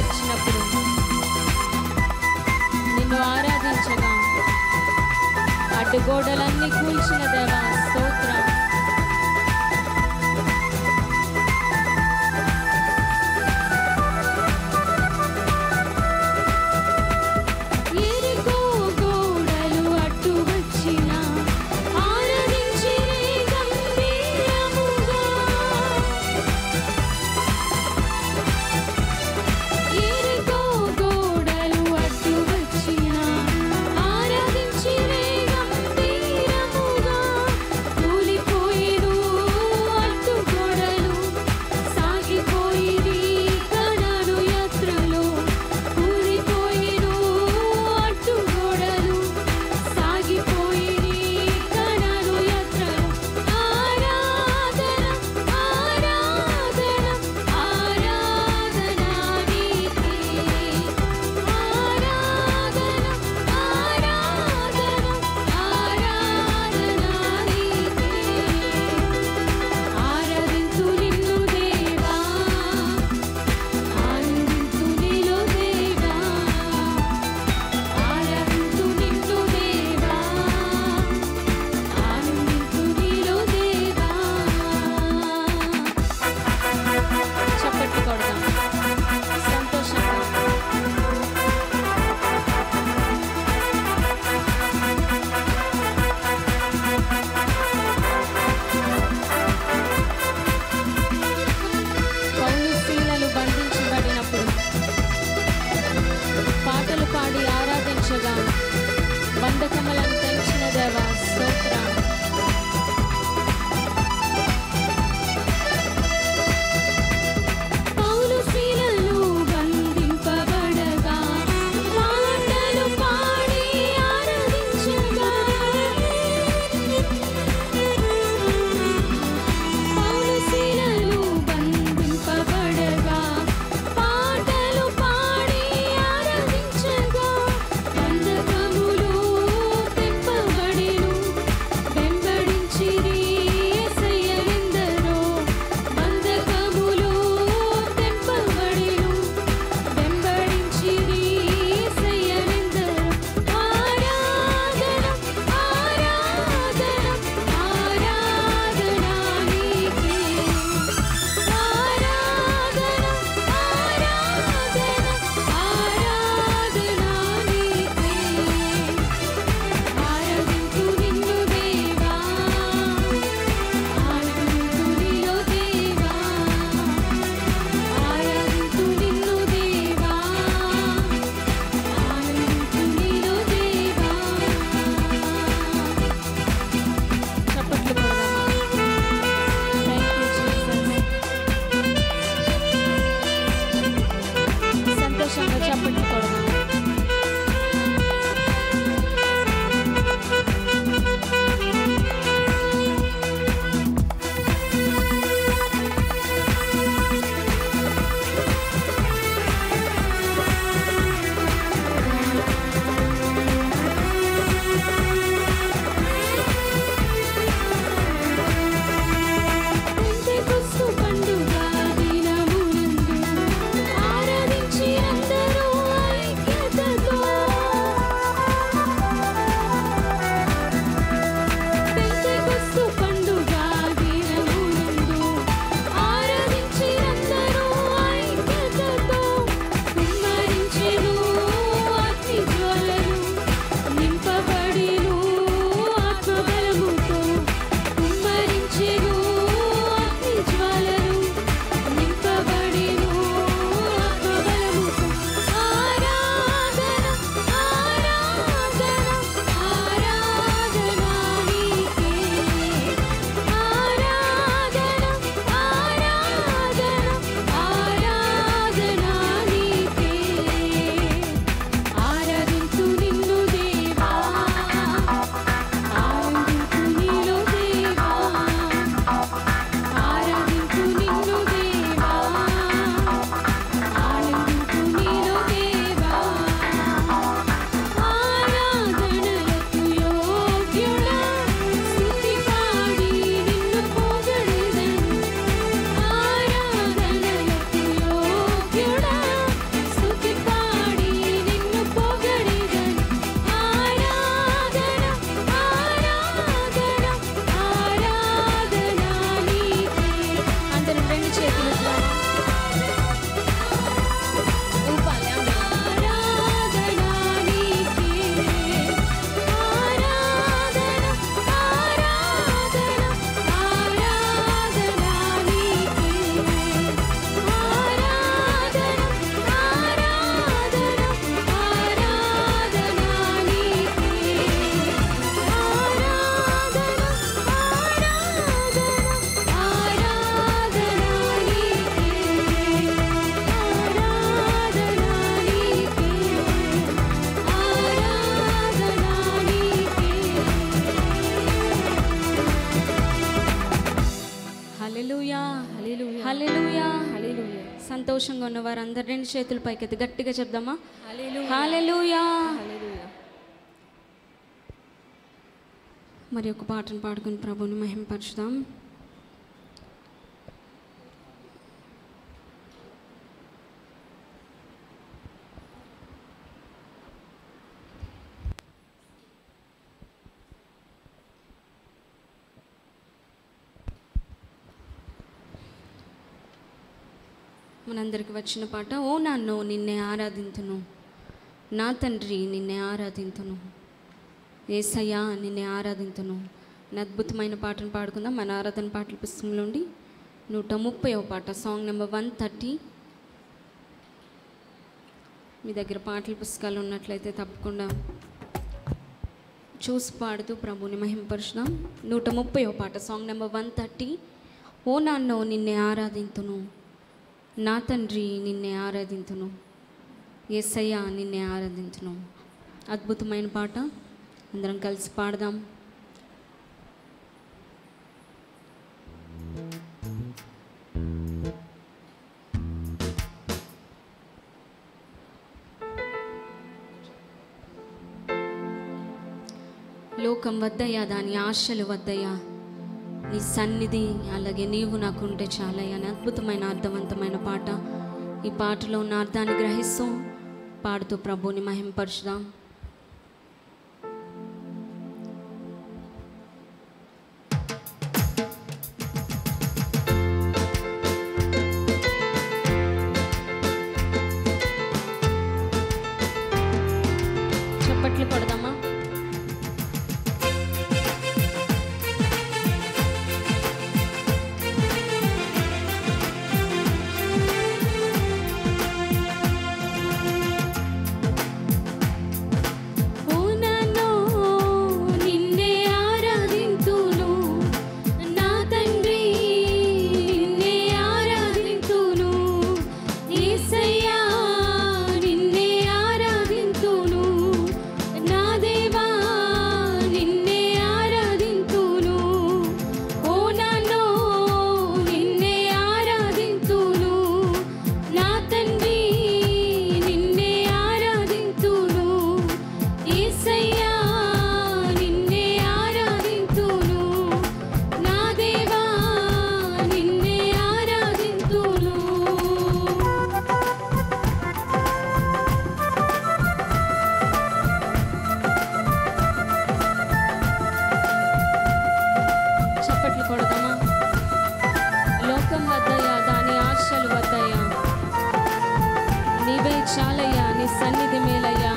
వచ్చినప్పుడు నిన్ను ఆరాధించగా అడ్డుగోడలన్నీ కూల్చిన దేవా స్తోత్రం ఎరికో గోడలు అడ్డు వచ్చిన ఆరాధించిరే గంభీరముగా ఎరికో గోడలు అడ్డు వచ్చిన ఆరాధించిరే గంభీరముగా హల్లెలూయా హల్లెలూయా. హల్లెలూయా హల్లెలూయా. సంతోషంగా ఉన్న వారందరు రెండు చేతులు పైకెత్తి గట్టిగా చెప్దామా హల్లెలూయా. హల్లెలూయా హల్లెలూయా. మరి ఒక పాటను పాడుకుని ప్రభుని మహింపరచుదాం మనందరికి వచ్చిన పాట ఓ నాన్నో నిన్నే ఆరాధింతును నా తండ్రి నిన్నే ఆరాధింతును ఏసయ్యా నిన్నే ఆరాధింతును అనే అద్భుతమైన పాటను పాడుకుందాం మన ఆరాధన పాటల పుస్తకంలో నుండి నూట ముప్పై పాట సాంగ్ నెంబర్ వన్ థర్టీ మీ దగ్గర పాటల పుస్తకాలు ఉన్నట్లయితే తప్పకుండా చూసి పాడుతూ ప్రభుని మహింపరుచుదాం నూట ముప్పై పాట సాంగ్ నెంబర్ వన్ థర్టీ ఓ నాన్నో నిన్నే ఆరాధింతును నా తండ్రి నిన్నే ఆరాధింతును ఏసయ్య నిన్నే ఆరాధించును అద్భుతమైన పాట అందరం కలిసి పాడదాం లోకం వద్దయ్యా దాని ఆశలు వద్దయ్యా నీ సన్నిధి అలాగే నీవు నాకుంటే చాలయ్యా అని అద్భుతమైన అర్థవంతమైన పాట ఈ పాటలో ఉన్న అర్థాన్ని గ్రహిస్తూ పాడుతూ ప్రభుని మహింపరచుదాం చప్పట్లు కొడదామా ఓ నాన్నో నిన్నే ఆరాధింతును నా తండ్రి నిన్నే ఆరాధింతును యేసయ్యా నిన్నే ఆరాధింతును నా దేవా నిన్నే ఆరాధింతును ఓ నాన్నో నిన్నే ఆరాధింతును నా తండ్రి నిన్నే ఆరాధింతును యేసయ్యా నిన్నే ఆరాధింతును నా దేవా నిన్నే ఆరాధింతును చప్పట్లు కొడదామా లోకం వద్దయ్యా దాని ఆశలు వద్దయ్యా నీవే చాలయ్యా నీ సన్నిధి మేలయ్యా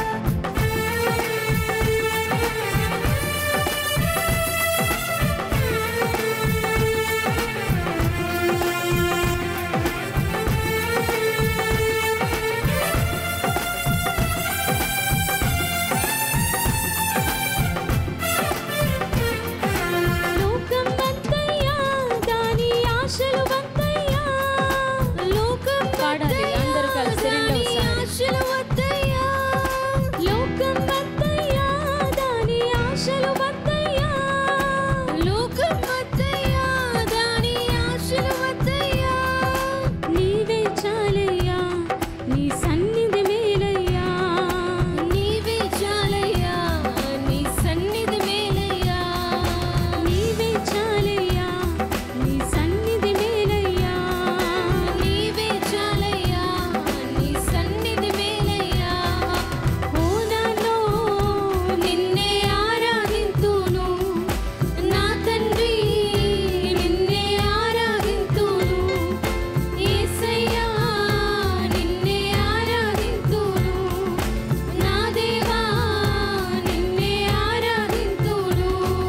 లోకం వద్దయ్యా దాని ఆశలు వద్దయ్యా లోకం పాడాలి అందరూ కలిసి రెండోసారి ఆశలు వద్దయ్యా లోకం వద్దయ్యా దాని ఆశలు వద్దయ్యా లోకం వద్దయ్యా దాని ఆశలు వద్దయ్యా నీవే చాలయ్యా నీ సన్నిధి మేలయ్యా నీవే చాలయ్యా నీ సన్నిధి మేలయ్యా నీవే చాలయ్యా నీ సన్నిధి మేలయ్యా నీవే చాలయ్యా నీ సన్నిధి మేలయ్యా ఓ నాలో నిన్నే ఆరాధింతును నా తండ్రి నిన్నే ఆరాధింతును యేసయ్యా నిన్నే ఆరాధింతును నా దేవా నిన్నే ఆరాధింతును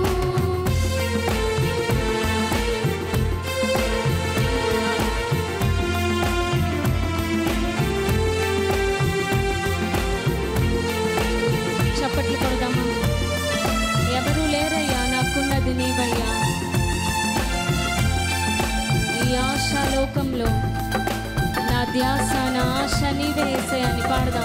చప్పట్లు కొడదామా ఎవరు లేరయ్యా నాకున్నది నీవయ్యా ఈ ఆశాలోకంలో నా ధ్యాస నా ఆశ నీవే వేసేయని పాడదాం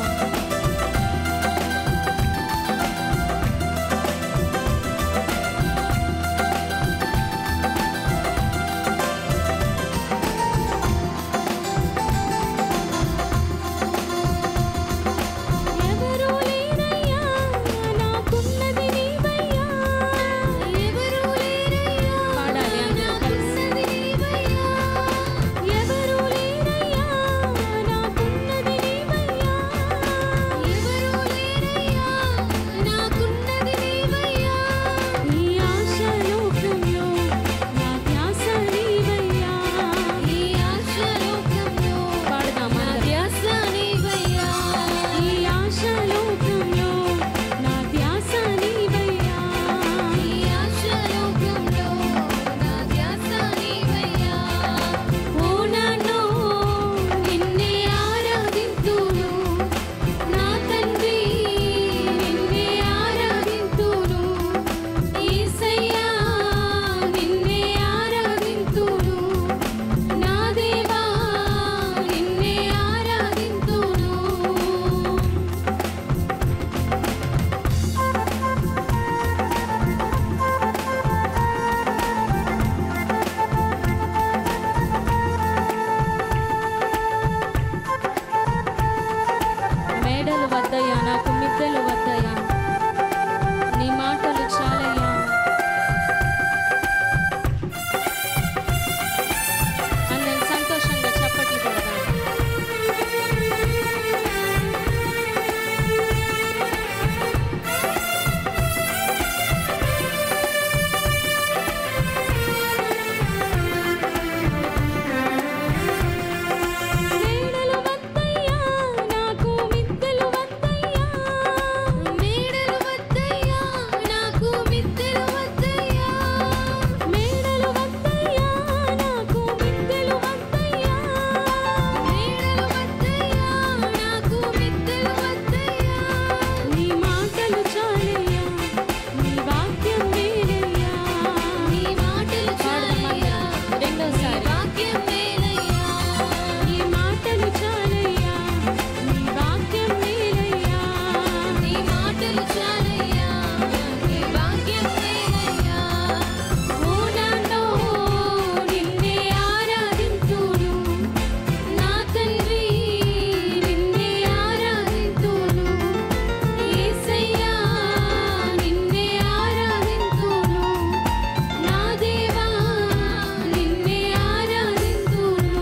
వాక్యం మేలయ్యా నీ మాటలు చాలయ్యా నీ వాక్యం మేలయ్యా నీ మాటలు చాలయ్యా నీ వాక్యం మేలయ్యా ఓ నాన్నో నిన్నే ఆరాధింతును నా తండ్రి నిన్నే ఆరాధింతును యేసయ్యా నిన్నే ఆరాధింతును నా దేవా నిన్నే ఆరాధింతును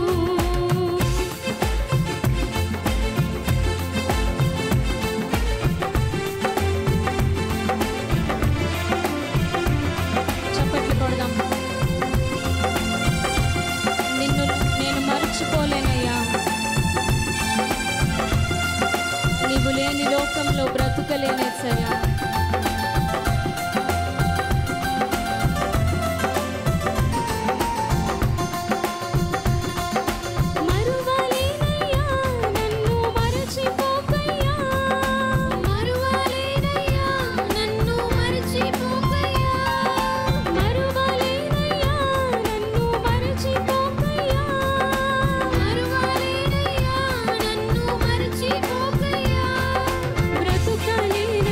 చప్పట్లు కొడదాం నిన్ను నేను మర్చిపోలేనయ్యా నీవు లేని లోకంలో బ్రతుకలేనేసయ్యా మరువలేనయ్యా నన్ను మరచిపోకయ్యా మరువలేనయ్యా నన్ను మరచిపోకయ్యా మరువలేనయ్యా నన్ను మరచిపోకయ్యా మరువలేనయ్యా నన్ను మరచిపోకయ్యా బ్రతుకలేనయ్యా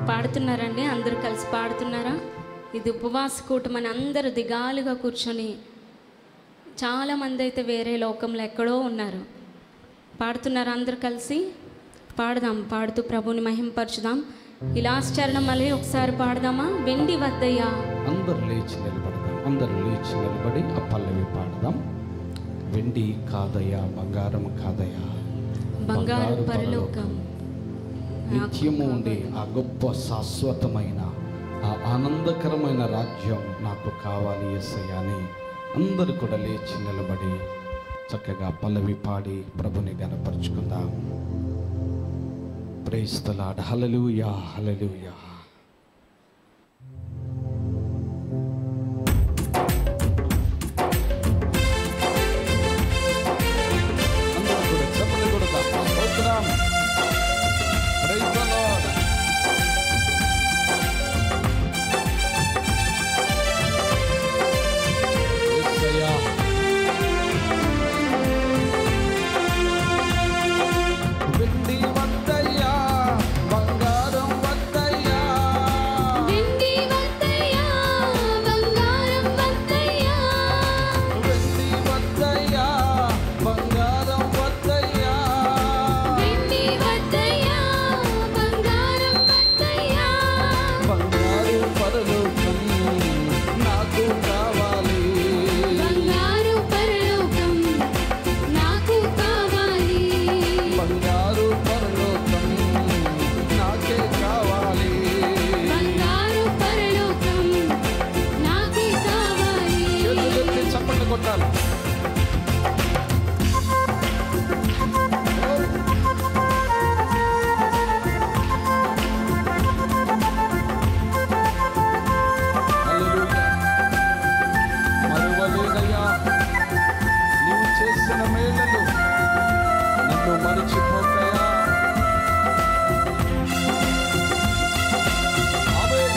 పాడుతున్నారండి అందరూ కలిసి పాడుతున్నారా ఇది ఉపవాస కూటమని అందరూ దిగాలుగా కూర్చొని చాలామంది అయితే వేరే లోకంలో ఎక్కడో ఉన్నారు పాడుతున్నారు అందరు కలిసి పాడదాం పాడుతూ ప్రభుని మహింపరచుదాం ఈ లాస్ట్ చరణం మళ్ళీ ఒకసారి పాడదామా వెండి వద్దయ్యా అందరూ లేచి నిలబడదాం అందరూ లేచి నిలబడి ఆ పల్లవి పాడదాం వెండి కాదయ్యా బంగారం కాదయ్యా బంగారు పరలోకం నిత్యము ఉండే ఆ గొప్ప శాశ్వతమైన ఆ ఆనందకరమైన రాజ్యం నాకు కావాలి ఎస్ఐ అని అందరూ కూడా లేచి నిలబడి చక్కగా పల్లవి పాడి ప్రభుని గనపరుచుకుందాం ప్రేస్తలాడ్ హలలుయా హలలుయా అందరూ కూడా చప్పట్లు కొడదాం స్తోత్రం Praise the Lord. యేసయ్యా. వెండి వద్దయ్యా, బంగారం వద్దయ్యా. వెండి వద్దయ్యా బంగారం వద్దయ్యా వెండి వద్దయ్యా, బంగారం వద్దయ్యా. వెండి వద్దయ్యా బంగారం వద్దయ్యా బంగారు పరలోకం నాకు కావాలి బంగారు పరలోకం నాకు కావాలి బంగారు పరలోకం నాకే కావాలి బంగారు పరలోకం నాకే కావాలి చేతులెత్తి చప్పట్లు కొట్టాలి హల్లెలూయా. మరువలేనయ్యా నీవు చేసిన మేళ్ళను నన్ను మరిచిపోకయా ఆమేన్.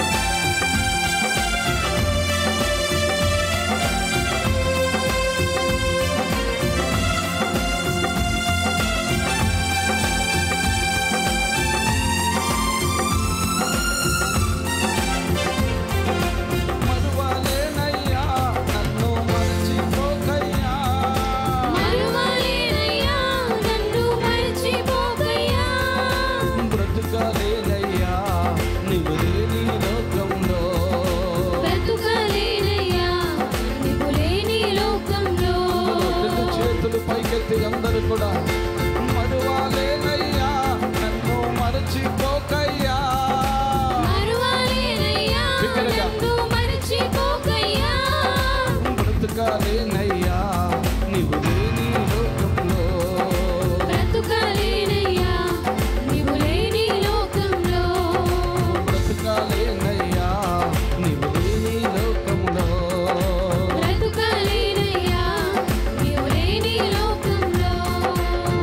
మరువలేనయ్యా నన్ను మరిచిపోకయ్యా మరువలేనయ్యా నన్ను మరచిపోకయ్యా బ్రతుకలేనయ్యా నీవు లేని లోకంలో బ్రతుకలేనయ్యా నీవు లేని లోకంలో రెండు చేతులు పైకెత్తి అందరూ కూడా మరువాలేనయ్యా నన్ను మరచిపోకయ్యా మరువలేనయ్యా బిగ్గరగా. నన్ను మరచిపోకయ్యా బ్రతుకలేనయ్యా నీవు లేని లోకంలో బ్రతుకలేనయ్యా నీవు లేని లోకంలో బ్రతుకలేనయ్యా నీవు లేని లోకంలో బ్రతుకలేనయ్యా నీవు లేని లోకంలో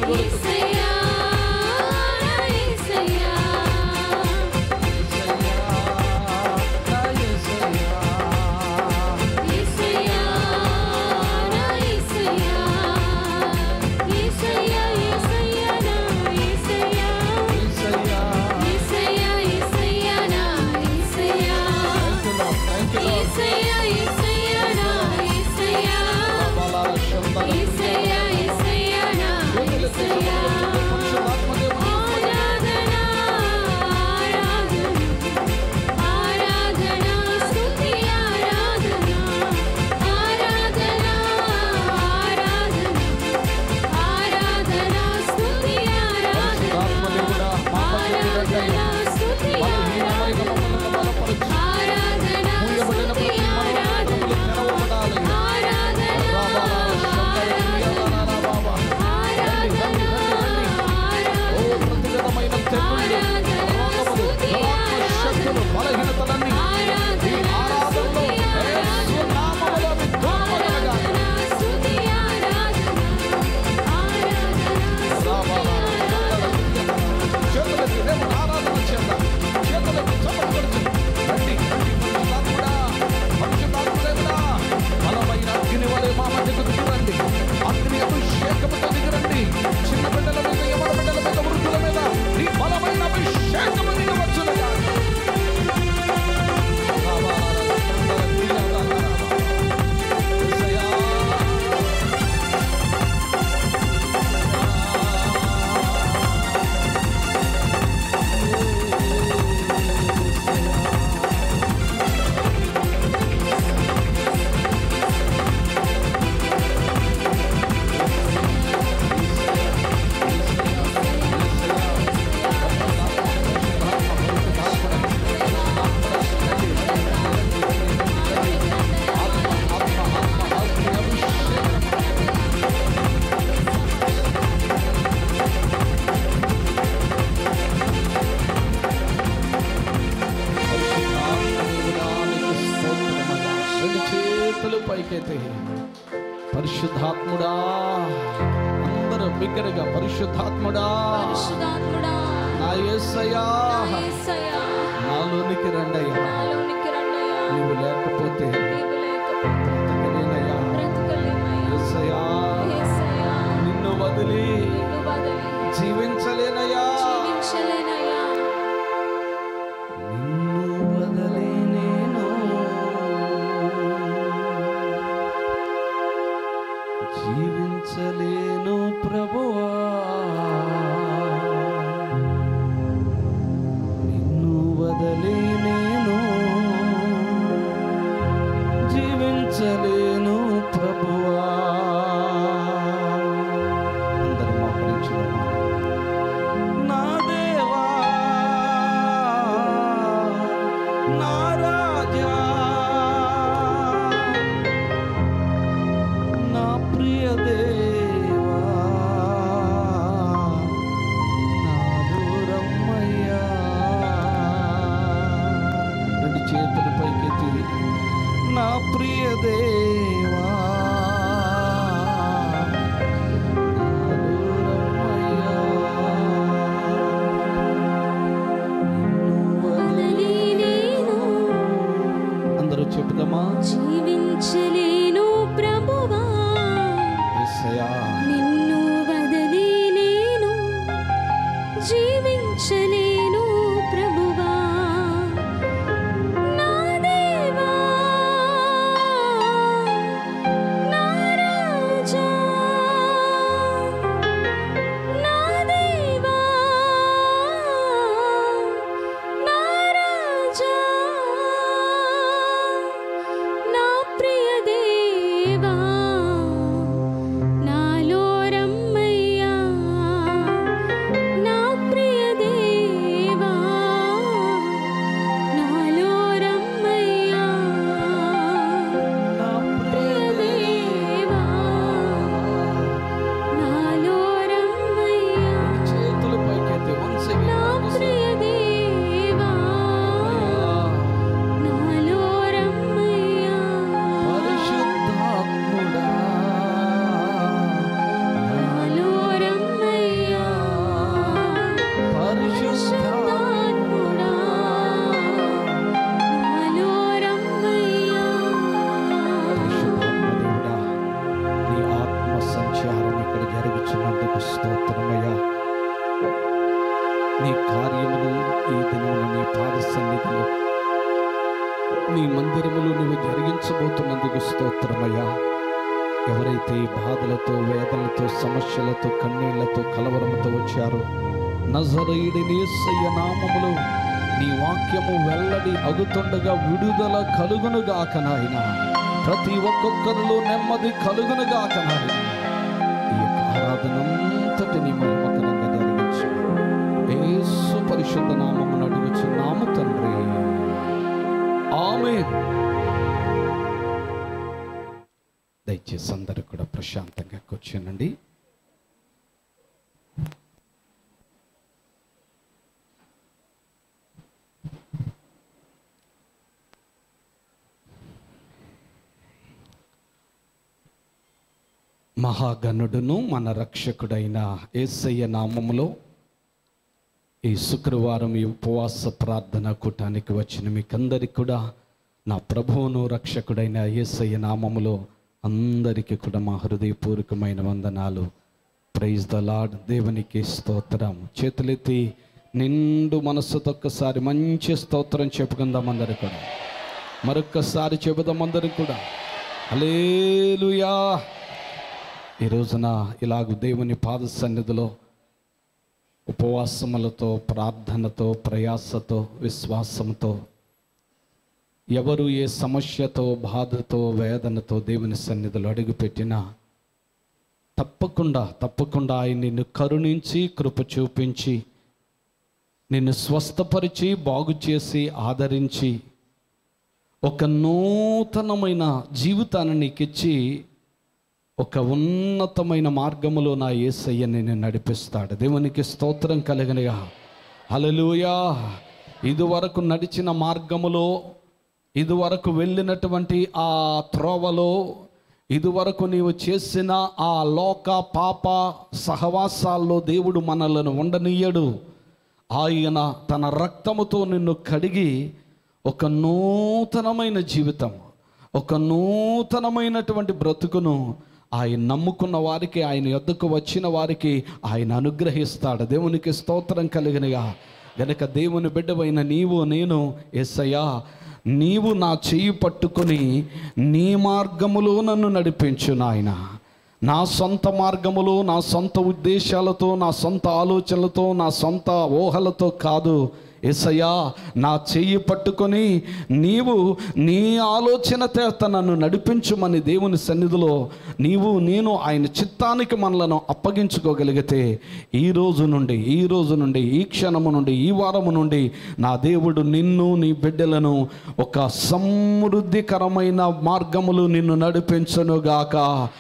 కొరకు యేసయ్యా నా యేసయ్యా యేసయ్యా నా యేసయ్యా యేసయ్యా యేసయ్యా నా యేసయ్యా యేసయ్యా యేసయ్యా నా యేసయ్యా యేసయ్యా యేసయ్యా నా యేసయ్యా యేసయ్యా యేసయ్యా నా యేసయ్యా ఆరాధన ఆరాధన ఆరాధన స్తుతి ఆరాధన ఆరాధన ఆరాధన ఆరాధన స్తుతి ఆరాధన ఆరాధన స్తుతి ఆరాధన ఆరాధన స్తుతి ఆరాధన బలహీనతలన్నీ ఈ ఆరాధనలో యేసు నామములో విధ్వంసమనగా చేతులెత్తి దేవుని ఆరాధన చేద్దాం చేతులెత్తి చప్పట్లు కొడుతూ రండి రండి పరిశుద్ధాత్ముడా పరిశుద్ధాత్ముడేవుడా బలమైన అగ్ని వలె మా మధ్యకు దిగురండి అగ్ని అభిషేకముతో దిగురండి చిన్న బిడ్డల మీద యవన బిడ్డల మీద వృద్ధుల మీద ఈ బలమైన అభిషేకము దిగవచ్చునగా రెండు చేతులు పైకెత్తి పరిశుద్ధాత్ముడా అందరూ బిగ్గరగా పరిశుద్ధాత్ముడా పరిశుద్ధాత్ముడా నా యేసయ్యా నా యేసయ్యా నాలోనికి రండయ్యా నాలోనికి రండయ్యా నీవు లేకపోతే నీవు లేకపోతే బ్రతకలేనయ్యా బ్రతకలేమయ్యా యేసయ్యా యేసయ్యా నిన్ను వదిలి నిన్ను వదిలి జీవించలేనయ్యా జీవించలేనయ్యా నిన్ను వదిలి నేను జీవించలేను ప్రభువా నిన్ను వదిలి నేను జీవించలేను ప్రభువా అందరూ మోకరించుదామా నా దేవా నా రాజా నా ప్రియ దేవా నా దూరమ్మయ్యా రెండు చేతులు పైకెత్తి నా ప్రియ దేవా నా దూరమ్మయ్యా నిన్ను వదిలి నేను అందరూ చెప్పుదామా జీవించలేను ప్రభువా ఎస్సయా నిన్ను వదిలి నేను జీవించలేను ప్రభువా నా దేవా నా రాజా నా దేవా నా రాజా నా ప్రియ దేవా నాలో రమ్మయ్యా నా ప్రియ దేవా నాలో రమ్మయ్యా నా ప్రియ దేవా నాలో రమ్మయ్యా చేతులు పైకెత్తి once నా again. ప్రియ దేవా నాలో రమ్మయ్యా పరిశుద్ధాత్ముడా దినమున నీ పాద సన్నిధిలో నీ మందిరములో నువ్వు జరిగించబోతున్నందుకు స్తోత్రమయ్యా ఎవరైతే ఈ బాధలతో వేదనలతో సమస్యలతో కన్నీళ్లతో కలవరముతో వచ్చారో నజరేయుడిని యేసయ్య నామములో నీ వాక్యము వెల్లడి అగుతుండగా విడుదల కలుగునుగాక నాయన ప్రతి ఒక్కొక్కరిలో నెమ్మది కలుగునుగాక నాయన ఈ యొక్క ఆరాధనంతటిని మహిమకరంగా జరిగించు యేసు పరిశుద్ధ నామమును అడుగుచున్నాము తండ్రి ఆమె దయచేసి అందరూ కూడా ప్రశాంతంగా కూర్చోనండి మహాగణుడును మన రక్షకుడైన యేసయ్య నామములో ఈ శుక్రవారం ఈ ఉపవాస ప్రార్థన కూటానికి వచ్చిన మీకందరికి కూడా నా ప్రభువును రక్షకుడైన యేసయ్య నామములో అందరికీ కూడా మా హృదయపూర్వకమైన వందనాలు ప్రైజ్ ద లార్డ్ దేవునికి స్తోత్రం చేతులెత్తి నిండు మనస్సుతో ఒక్కసారి మంచి స్తోత్రం చెప్పుకుందాం అందరు కూడా మరొక్కసారి చెబుదాం అందరు కూడా అలేలుయా ఈ రోజున ఇలాగ దేవుని పాద సన్నిధిలో ఉపవాసములతో ప్రార్థనతో ప్రయాసతో విశ్వాసంతో ఎవరు ఏ సమస్యతో బాధతో వేదనతో దేవుని సన్నిధిలో అడుగుపెట్టినా తప్పకుండా తప్పకుండా ఆయన నిన్ను కరుణించి కృప చూపించి నిన్ను స్వస్థపరిచి బాగు చేసి ఆదరించి ఒక నూతనమైన జీవితాన్ని నీకిచ్చి ఒక ఉన్నతమైన మార్గములో నా యేసయ్య నేను నడిపిస్తాడు దేవునికి స్తోత్రం కలిగినగా హల్లెలూయా ఇదివరకు నడిచిన మార్గములో ఇదివరకు వెళ్ళినటువంటి ఆ త్రోవలో ఇదివరకు నీవు చేసిన ఆ లోక పాప సహవాసాల్లో దేవుడు మనలను ఉండనీయడు ఆయన తన రక్తముతో నిన్ను కడిగి ఒక నూతనమైన జీవితం ఒక నూతనమైనటువంటి బ్రతుకును ఆయన నమ్ముకున్న వారికి ఆయన యొద్దకు వచ్చిన వారికి ఆయన అనుగ్రహిస్తాడు దేవునికి స్తోత్రం కలిగినగా గనక దేవుని బిడ్డవైన నీవు నేను ఎస్సయ్యా నీవు నా చెయ్యి పట్టుకొని నీ మార్గములో నన్ను నడిపించు నాయన నా సొంత మార్గములో నా సొంత ఉద్దేశాలతో నా సొంత ఆలోచనలతో నా సొంత ఊహలతో కాదు ఎసయ్యా నా చెయ్యి పట్టుకొని నీవు నీ ఆలోచన చేత నన్ను నడిపించుమని దేవుని సన్నిధిలో నీవు నేను ఆయన చిత్తానికి మనలను అప్పగించుకోగలిగితే ఈ రోజు నుండి ఈ రోజు నుండి ఈ క్షణము నుండి ఈ వారము నుండి నా దేవుడు నిన్ను నీ బిడ్డలను ఒక సమృద్ధికరమైన మార్గములు నిన్ను నడిపించునుగాక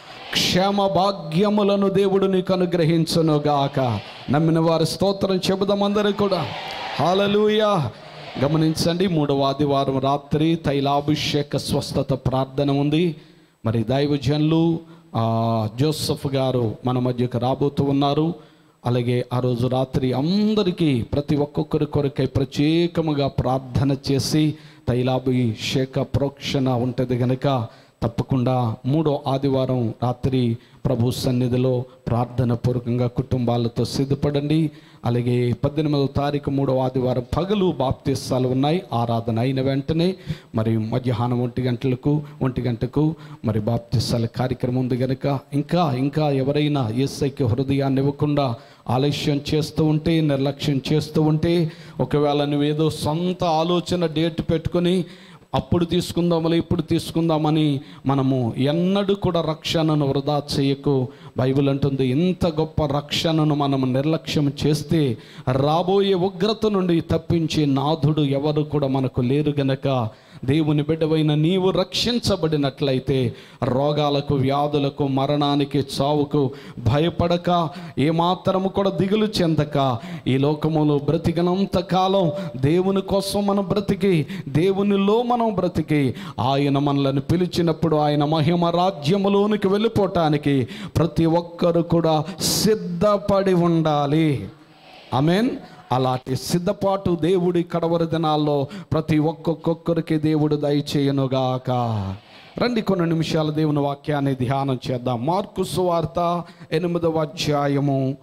క్షేమ భాగ్యములను దేవుడు నీకు అనుగ్రహించునుగాక నమ్మిన వారి స్తోత్రం చెబుదామందరూ కూడా హాలలుయా గమనించండి మూడవ ఆదివారం రాత్రి తైలాభిషేక స్వస్థత ప్రార్థన ఉంది మరి దైవజనులు ఆ, జోసఫ్ గారు మన మధ్యకు రాబోతూ ఉన్నారు అలాగే ఆ రోజు రాత్రి అందరికీ ప్రతి ఒక్కొక్కరి కొరకై ప్రత్యేకముగా ప్రార్థన చేసి తైలాభిషేక ప్రోక్షణ ఉంటుంది గనుక తప్పకుండా మూడో ఆదివారం రాత్రి ప్రభు సన్నిధిలో ప్రార్థన పూర్వకంగా కుటుంబాలతో సిద్ధపడండి అలాగే పద్దెనిమిదవ తారీఖు మూడో ఆదివారం పగలు బాప్తిస్తాలు ఉన్నాయి ఆరాధన అయిన వెంటనే మరి మధ్యాహ్నం ఒంటి గంటలకు ఒంటి గంటకు మరి బాప్తిస్తాల కార్యక్రమం ఉంది కనుక ఇంకా ఇంకా ఎవరైనా ఎస్ఐకి హృదయాన్ని ఇవ్వకుండా ఆలస్యం చేస్తూ ఉంటే నిర్లక్ష్యం చేస్తూ ఉంటే ఒకవేళ నువ్వేదో సొంత ఆలోచన డేట్ పెట్టుకొని అప్పుడు తీసుకుందామని ఇప్పుడు తీసుకుందామని మనము ఎన్నడూ కూడా రక్షణను వృధా చేయకు బైబిల్ అంటుంది ఇంత గొప్ప రక్షణను మనము నిర్లక్ష్యం చేస్తే రాబోయే ఉగ్రత నుండి తప్పించే నాథుడు ఎవరు కూడా మనకు లేరు గనక దేవుని బిడ్డవైన నీవు రక్షించబడినట్లయితే రోగాలకు వ్యాధులకు మరణానికి చావుకు భయపడక ఏమాత్రము కూడా దిగులు చెందక ఈ లోకములో బ్రతికినంత కాలం దేవుని కోసం మనం బ్రతికి దేవునిలో మనం బ్రతికి ఆయన మనలను పిలిచినప్పుడు ఆయన మహిమ రాజ్యములోనికి వెళ్ళిపోవటానికి ప్రతి ఒక్కరు కూడా సిద్ధపడి ఉండాలి ఆమెన్ అలాంటి సిద్ధపాటు దేవుడి కడవరి దినాల్లో ప్రతి ఒక్కొక్కరికి దేవుడు దయచేయనుగాక రండి కొన్ని నిమిషాలు దేవుని వాక్యాన్ని ధ్యానం చేద్దాం మార్కు సువార్త ఎనిమిదవ అధ్యాయము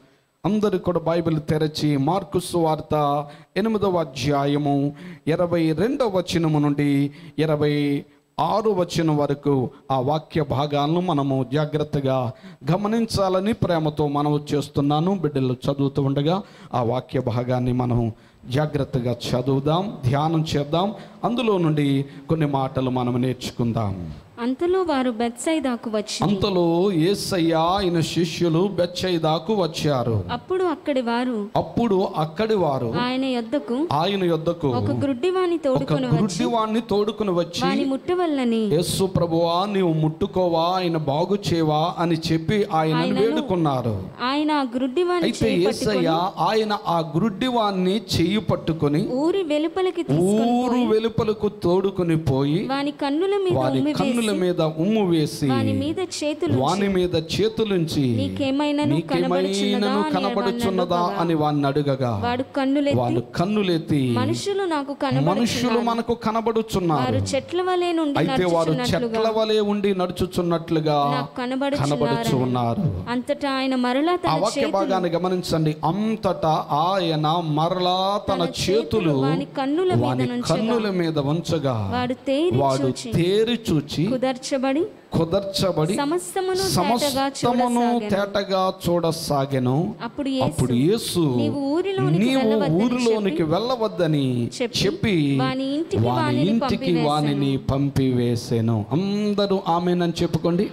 అందరూ కూడా బైబిల్ తెరచి మార్కు సువార్త ఎనిమిదవ అధ్యాయము ఇరవై రెండవ వచనము నుండి ఇరవై ఆరు వచనం వరకు ఆ వాక్య భాగాలను మనము జాగ్రత్తగా గమనించాలని ప్రేమతో మనము చేస్తున్నాను బిడ్డలు చదువుతూ ఉండగా ఆ వాక్య భాగాన్ని మనం జాగ్రత్తగా చదువుదాం ధ్యానం చేద్దాం అందులో నుండి కొన్ని మాటలు మనం నేర్చుకుందాం అంతలో వారు బెత్సైదాకు వచ్చి అంతలో ఏసయ్య ఆయన శిష్యులు బెచ్చైదాకు వచ్చారు అప్పుడు అక్కడి వారు అప్పుడు అక్కడి వారు ఆయన యొద్దకు ఆయన యొద్దకు ఒక గ్రుడ్డివాని ఒక తోడుకొని వచ్చి గుడ్డివాణ్ణి తోడుకుని వచ్చి వాని ముట్టవల్లని యేసు ప్రభువా నీవు ముట్టుకోవా ఆయన బాగు చేయవా అని చెప్పి ఆయన వేడుకున్నారు ఆయన ఆ గ్రుడ్డివాని అయితే చేయి ఏసయ్య ఆయన ఆ గుడ్డివాణ్ణి చెయ్యి పట్టుకొని ఊరి వెలుపలికి తీసుకొని ఊరు వెలుపలకు తోడుకుని పోయి వాని కన్నుల మీద వారి ఉమ్మి కన్నుల మీద ఉమ్ము వేసి వాని మీద చేతులు వాని మీద చేతులుంచి నీకేమైనాను నీకేమైనాను కనబడుచున్నదా అని కనబడుచున్నదా అని వాడిని అడగగా వాడు కన్నులెత్తి వాళ్ళు కన్నులెత్తి మనుషులు నాకు కనబడు మనుషులు మనకు కనబడుచున్నారు వారు చెట్ల వలె నుండి అయితే వారు నడుచుచున్నట్లుగా చెట్ల వలె ఉండి నడుచుచున్నట్లుగా నాకు కనబడుచున్నారు కనబడుచు ఉన్నారు అంతటా ఆయన మరలా ఆ తన వాక్య భాగాన్ని గమనించండి అంతటా ఆయన మరలా తన చేతులు వాని కన్నుల మీద వాని నుంచగా కన్నుల మీద ఉంచగా వాడు తేరి వాడు చూచి తేరి చూచి కుదర్చబడి కుదర్చబడి సమస్తమును తేటగా సమస్తమును చూడసాగాను తేటగా చూడసాగెను అప్పుడు యేసు అప్పుడు యేసు నీవు ఊరిలోనికి నీవు వెళ్ళవద్దని ఊరిలోనికి వెళ్ళవద్దని చెప్పి, చెప్పి వాని ఇంటికి వాని వానిని ఇంటికి పంపివేసెను. వానిని పంపివేసెను అందరూ ఆమెనని చెప్పుకోండి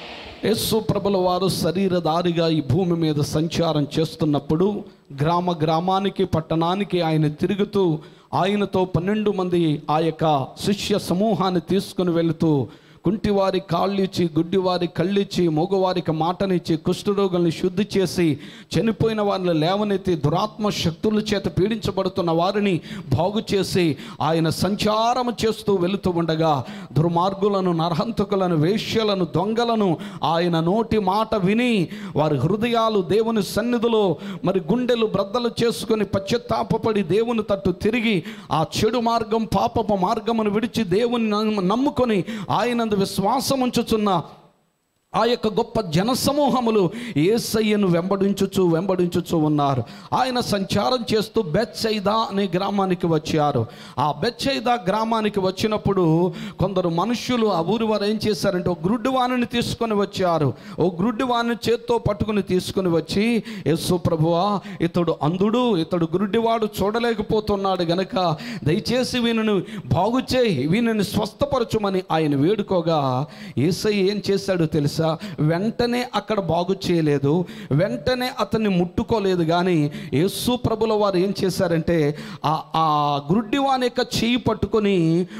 యేసు ప్రభుల వారు శరీరధారిగా ఈ భూమి మీద సంచారం చేస్తున్నప్పుడు గ్రామ గ్రామానికి పట్టణానికి ఆయన తిరుగుతూ ఆయనతో పన్నెండు మంది ఆ యొక్క శిష్య సమూహాన్ని తీసుకుని వెళుతూ కుంటివారి కాళ్ళిచ్చి గుడ్డివారి కళ్ళిచ్చి మగవారికి మాటనిచ్చి కుష్ఠరోగుల్ని శుద్ధి చేసి చనిపోయిన వారిని లేవనెత్తి దురాత్మ శక్తుల చేత పీడించబడుతున్న వారిని బాగు చేసి ఆయన సంచారం చేస్తూ వెళుతూ ఉండగా దుర్మార్గులను నరహంతకులను వేశ్యలను దొంగలను ఆయన నోటి మాట విని వారి హృదయాలు దేవుని సన్నిధిలో మరి గుండెలు బ్రద్దలు చేసుకొని పశ్చాత్తాపపడి దేవుని తట్టు తిరిగి ఆ చెడు మార్గం పాపపు మార్గమును విడిచి దేవుని నమ్ము- నమ్ముకొని ఆయనందు విశ్వాసం ఉంచుచున్న ఆ యొక్క గొప్ప జనసమూహములు ఏసయ్యను వెంబడించుచు వెంబడించుచు ఉన్నారు ఆయన సంచారం చేస్తూ బెచ్చైదా అనే గ్రామానికి వచ్చారు ఆ బెచ్చైదా గ్రామానికి వచ్చినప్పుడు కొందరు మనుష్యులు ఆ ఊరి వారు ఏం చేశారంటే ఒక గ్రుడ్డివాణిని తీసుకొని వచ్చారు ఓ గ్రుడ్డివాణిని చేత్తో పట్టుకుని తీసుకొని వచ్చి యేసు ప్రభువా ఇతడు అంధుడు ఇతడు గురుడివాడు చూడలేకపోతున్నాడు గనక దయచేసి వీనిని బాగు చేయి వీనిని స్వస్థపరచుమని ఆయన వేడుకోగా ఏసై ఏం చేశాడో తెలుసా వెంటనే అక్కడ బాగు చేయలేదు వెంటనే అతన్ని ముట్టుకోలేదు కానీ యేసు ప్రభుల వారు ఏం చేశారంటే ఆ ఆ గుడ్డివాని యొక్క చెయ్యి పట్టుకొని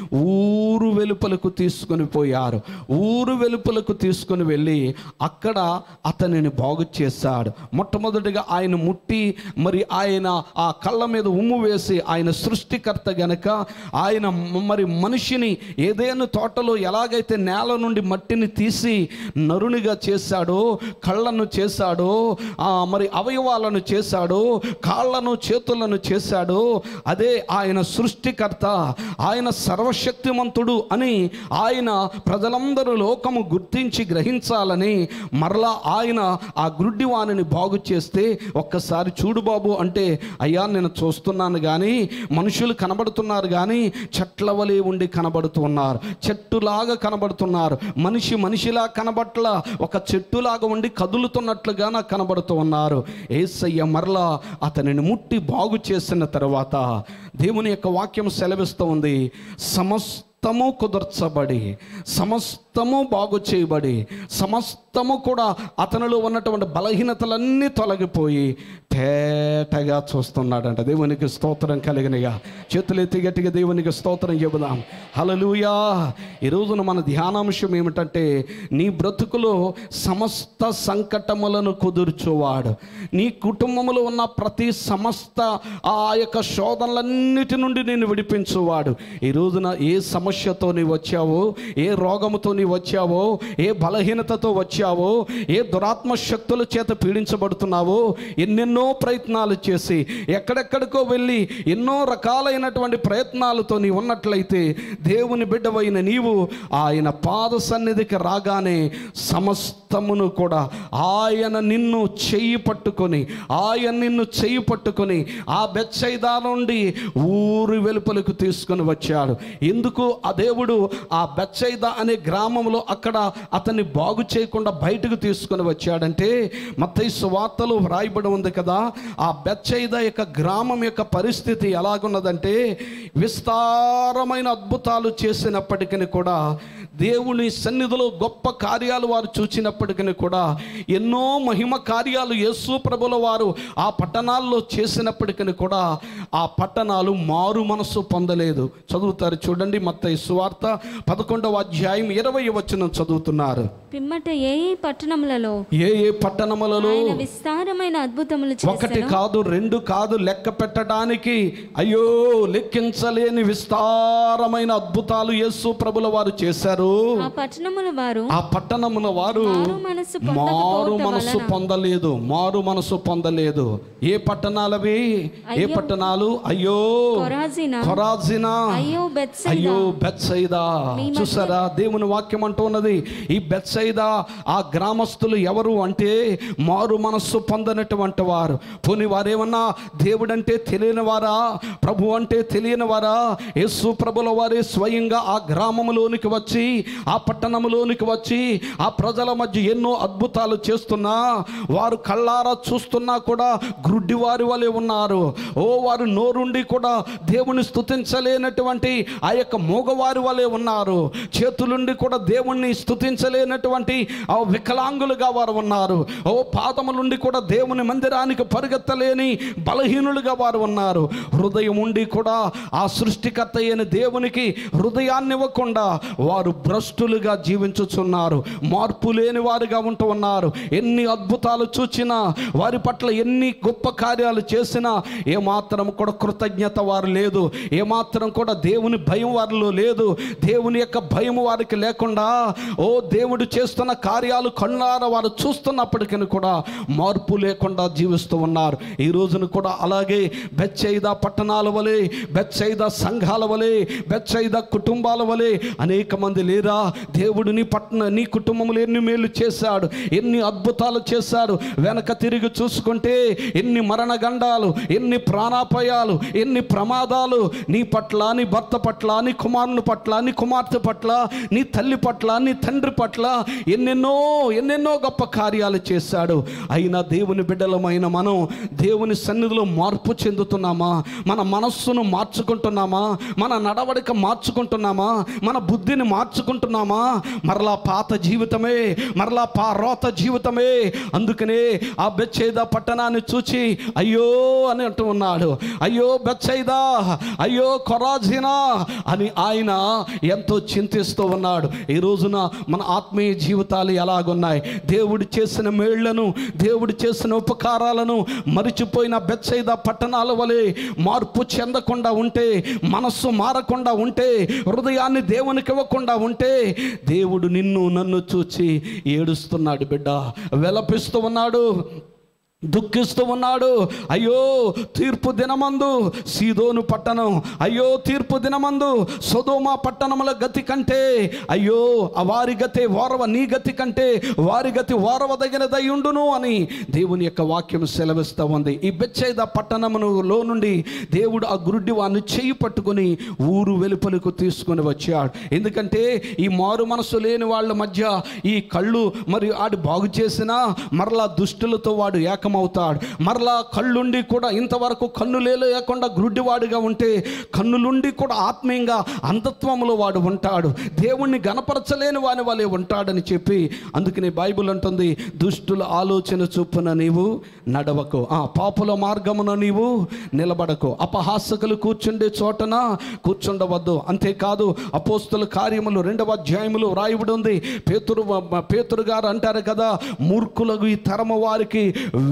ఊరు వెలుపలకు తీసుకొని పోయారు ఊరు వెలుపలకు తీసుకొని వెళ్ళి అక్కడ అతనిని బాగు చేశాడు మొట్టమొదటిగా ఆయన ముట్టి మరి ఆయన ఆ కళ్ళ మీద ఉమ్ము వేసి ఆయన సృష్టికర్త గనక ఆయన మ- మరి మనిషిని ఏదైనా తోటలో ఎలాగైతే నేల నుండి మట్టిని తీసి నరునిగా చేశాడో కళ్ళను చేశాడో ఆ, మరి అవయవాలను చేశాడో కాళ్ళను చేతులను చేశాడో అదే ఆయన సృష్టికర్త ఆయన సర్వశక్తిమంతుడు అని ఆయన ప్రజలందరూ లోకము గుర్తించి గ్రహించాలని మరలా ఆయన ఆ గుడ్డివాణిని బాగు చేస్తే ఒక్కసారి చూడు బాబు అంటే అయ్యా నేను చూస్తున్నాను కానీ మనుషులు కనబడుతున్నారు కానీ చెట్ల వలె ఉండి కనబడుతున్నారు చెట్టులాగా కనబడుతున్నారు మనిషి మనిషిలా కనబట్ల ఒక చెట్టులాగా ఉండి కదులుతున్నట్లుగా నాకు కనబడుతూ ఉన్నారు ఏసయ్య మరలా అతనిని ముట్టి బాగు చేసిన తర్వాత దేవుని యొక్క వాక్యం సెలవిస్తూ ఉంది సమస్తము కుదర్చబడి సమస్తము బాగు చేయబడి సమస్తము కూడా అతనిలో ఉన్నటువంటి బలహీనతలన్నీ తొలగిపోయి తేటగా చూస్తున్నాడంట దేవునికి స్తోత్రం కలిగినగా చేతులెత్తి గట్టిగా దేవునికి స్తోత్రం చెబుదాం హలలుయా ఈ రోజున మన ధ్యానాంశం ఏమిటంటే నీ బ్రతుకులో సమస్త సంకటములను కుదుర్చువాడు నీ కుటుంబములో ఉన్న ప్రతి సమస్త ఆ యొక్క శోధనలన్నిటి నుండి నేను విడిపించువాడు ఈ రోజున ఏ సమస్యతో నీ వచ్చావో ఏ రోగముతో నీ వచ్చావో ఏ బలహీనతతో వచ్చావో ఏ దురాత్మ శక్తుల చేత పీడించబడుతున్నావో ఎన్నెన్నో ప్రయత్నాలు చేసి ఎక్కడెక్కడికో వెళ్ళి ఎన్నో రకాలైనటువంటి ప్రయత్నాలతో నీ ఉన్నట్లయితే దేవుని బిడ్డవైన నీవు ఆయన పాద సన్నిధికి రాగానే సమస్త సమస్తమును కూడా ఆయన నిన్ను చెయ్యి పట్టుకొని ఆయన నిన్ను చెయ్యి పట్టుకొని ఆ బెచ్చైదా నుండి ఊరి వెలుపలకు తీసుకొని వచ్చాడు ఎందుకు ఆ దేవుడు ఆ బెచ్చైదా అనే గ్రామంలో అక్కడ అతన్ని బాగు చేయకుండా బయటకు తీసుకొని వచ్చాడంటే మత్తయి సువార్తలు వ్రాయబడి ఉంది కదా ఆ బెచ్చైదా యొక్క గ్రామం యొక్క పరిస్థితి ఎలాగున్నదంటే విస్తారమైన అద్భుతాలు చేసినప్పటికీ కూడా దేవుని సన్నిధిలో గొప్ప కార్యాలు వారు చూచినప్పటికీ కూడా ఎన్నో మహిమ కార్యాలు యేసు ప్రభుల వారు ఆ పట్టణాల్లో చేసినప్పటికీ కూడా ఆ పట్టణాలు మారు మనసు పొందలేదు చదువుతారు చూడండి మత్తయి సువార్త పదకొండవ అధ్యాయం ఇరవై వచనం చదువుతున్నారు పిమ్మట ఏ ఏ పట్టణములలో ఏ ఏ పట్టణములలో ఆయన విస్తారమైన అద్భుతములు ఒకటి చేశాను కాదు రెండు కాదు లెక్క పెట్టడానికి అయ్యో లెక్కించలేని విస్తారమైన అద్భుతాలు యేసు ప్రభుల వారు చేశారు ఆ పట్టణముల వారు ఆ పట్టణముల వారు మారు మనసు మారు పొందకపోవటం మనసు వలన పొందలేదు మారు మనసు పొందలేదు ఏ పట్టణాలవి ఏ అయ్యో. పట్టణాలు అయ్యో కొరాజినా కొరాజినా అయ్యో బెత్సైదా అయ్యో బెత్సైదా మీ మధ్య- చూసారా దేవుని వాక్యం అంటున్నది ఈ బెత్సైదా ఆ గ్రామస్తులు ఎవరు అంటే మారు మనస్సు పొందనటువంటి వారు పోని వారేమన్నా దేవుడంటే తెలియని వారా ప్రభు అంటే తెలియని వారా యేసు ప్రభుల వారే స్వయంగా ఆ గ్రామములోనికి వచ్చి ఆ పట్టణములోనికి వచ్చి ఆ ప్రజల మధ్య ఎన్నో అద్భుతాలు చేస్తున్నా వారు కళ్ళారా చూస్తున్నా కూడా గ్రుడ్డి వారి వలె ఉన్నారు ఓ వారు నోరుండి కూడా దేవుని స్తుతించలేనటువంటి ఆ యొక్క మూగవారి వలె ఉన్నారు చేతులుండి కూడా దేవుణ్ణి స్తుతించలేనటువంటి ఆ వికలాంగులుగా వారు ఉన్నారు ఓ పాదములుండి కూడా దేవుని మందిరానికి పరిగెత్తలేని బలహీనులుగా వారు ఉన్నారు హృదయం ఉండి కూడా ఆ సృష్టికర్త అయిన దేవునికి హృదయాన్ని ఇవ్వకుండా వారు భ్రష్టులుగా జీవించుచున్నారు మార్పు లేని వారుగా ఉంటూ ఉన్నారు ఎన్ని అద్భుతాలు చూచినా వారి పట్ల ఎన్ని గొప్ప కార్యాలు చేసినా ఏమాత్రం కూడా కృతజ్ఞత వారు లేదు ఏమాత్రం కూడా దేవుని భయం వారిలో లేదు దేవుని యొక్క భయం వారికి లేకుండా ఓ దేవుడు చేస్తున్న కార్యాలు కళ్ళార వారు చూస్తున్నప్పటికీ కూడా మార్పు లేకుండా జీవిస్తూ ఉన్నారు ఈ రోజున కూడా అలాగే బెచ్చైదా పట్టణాల వలె బెచ్చైదా సంఘాల వలె బెచ్చైదా కుటుంబాల వలె అనేక మంది లేరా దేవుడు నీ పట్టణ నీ కుటుంబంలో ఎన్ని మేలు చేశాడు ఎన్ని అద్భుతాలు చేశాడు వెనక తిరిగి చూసుకుంటే ఎన్ని మరణ గండాలు ఎన్ని ప్రాణాపాయాలు ఎన్ని ప్రమాదాలు నీ పట్ల నీ భర్త పట్ల నీ కుమారుని పట్ల నీ కుమార్తె పట్ల నీ తల్లి పట్ల నీ తండ్రి పట్ల ఎన్నెన్నో ఎన్నెన్నో గొప్ప కార్యాలు చేశాడు అయినా దేవుని బిడ్డలమైన మనం దేవుని సన్నిధిలో మార్పు చెందుతున్నామా మన మనస్సును మార్చుకుంటున్నామా మన నడవడిక మార్చుకుంటున్నామా మన బుద్ధిని మార్చుకుంటున్నామా మరలా పాత జీవితమే మరలా పా రోత జీవితమే అందుకనే ఆ బెచ్చైదా పట్టణాన్ని చూచి అయ్యో అని అంటూ ఉన్నాడు అయ్యో బెచ్చైదా అయ్యో కొరాజినా అని ఆయన ఎంతో చింతిస్తూ ఉన్నాడు ఈ రోజున మన ఆత్మీయ జీవితాలు ఎలాగున్నాయి దేవుడు చేసిన మేళ్లను దేవుడు చేసిన ఉపకారాలను మరిచిపోయిన బెచ్చైదా పట్టణాల వలె మార్పు చెందకుండా ఉంటే మనస్సు మారకుండా ఉంటే హృదయాన్ని దేవునికి ఇవ్వకుండా ఉంటే దేవుడు నిన్ను నన్ను చూచి ఏడుస్తున్నాడు బిడ్డ వెలపిస్తూ ఉన్నాడు దుఃఖిస్తూ ఉన్నాడు అయ్యో తీర్పు దినమందు సీదోను పట్టణం అయ్యో తీర్పు దినమందు సొదోమ పట్టణముల గతి కంటే అయ్యో ఆ వారి గతి వారవ నీ గతి కంటే వారి గతి వారవదగినదై ఉండును అని దేవుని యొక్క వాక్యం సెలవిస్తూ ఉంది ఈ బెచ్చైద పట్టణములో నుండి దేవుడు ఆ గురుడి వారిని చేయి పట్టుకొని ఊరు వెలుపలకు తీసుకొని వచ్చాడు ఎందుకంటే ఈ మారు మనసు లేని వాళ్ళ మధ్య ఈ కళ్ళు మరియు ఆడు బాగు చేసినా మరలా దుష్టులతో వాడు ఏకమవుతాడు మరలా కళ్ళుండి కూడా ఇంతవరకు కన్నులే లేకుండా గ్రుడ్డివాడిగా ఉంటే కన్నులుండి కూడా ఆత్మీయంగా అంధత్వంలో వాడు ఉంటాడు దేవుణ్ణి గనపరచలేని వాని వాళ్ళే ఉంటాడని చెప్పి అందుకని బైబిల్ అంటుంది దుష్టుల ఆలోచన చొప్పున నీవు నడవకు ఆ పాపుల మార్గమున నీవు నిలబడకు అపహాసకులు కూర్చుండే చోటన కూర్చుండవద్దు అంతేకాదు అపోస్తుల కార్యములు రెండవ అధ్యాయములు రాయబడి ఉంది పేతురు పేతురు గారు అంటారు కదా మూర్ఖులకు ఈ తరమ వారికి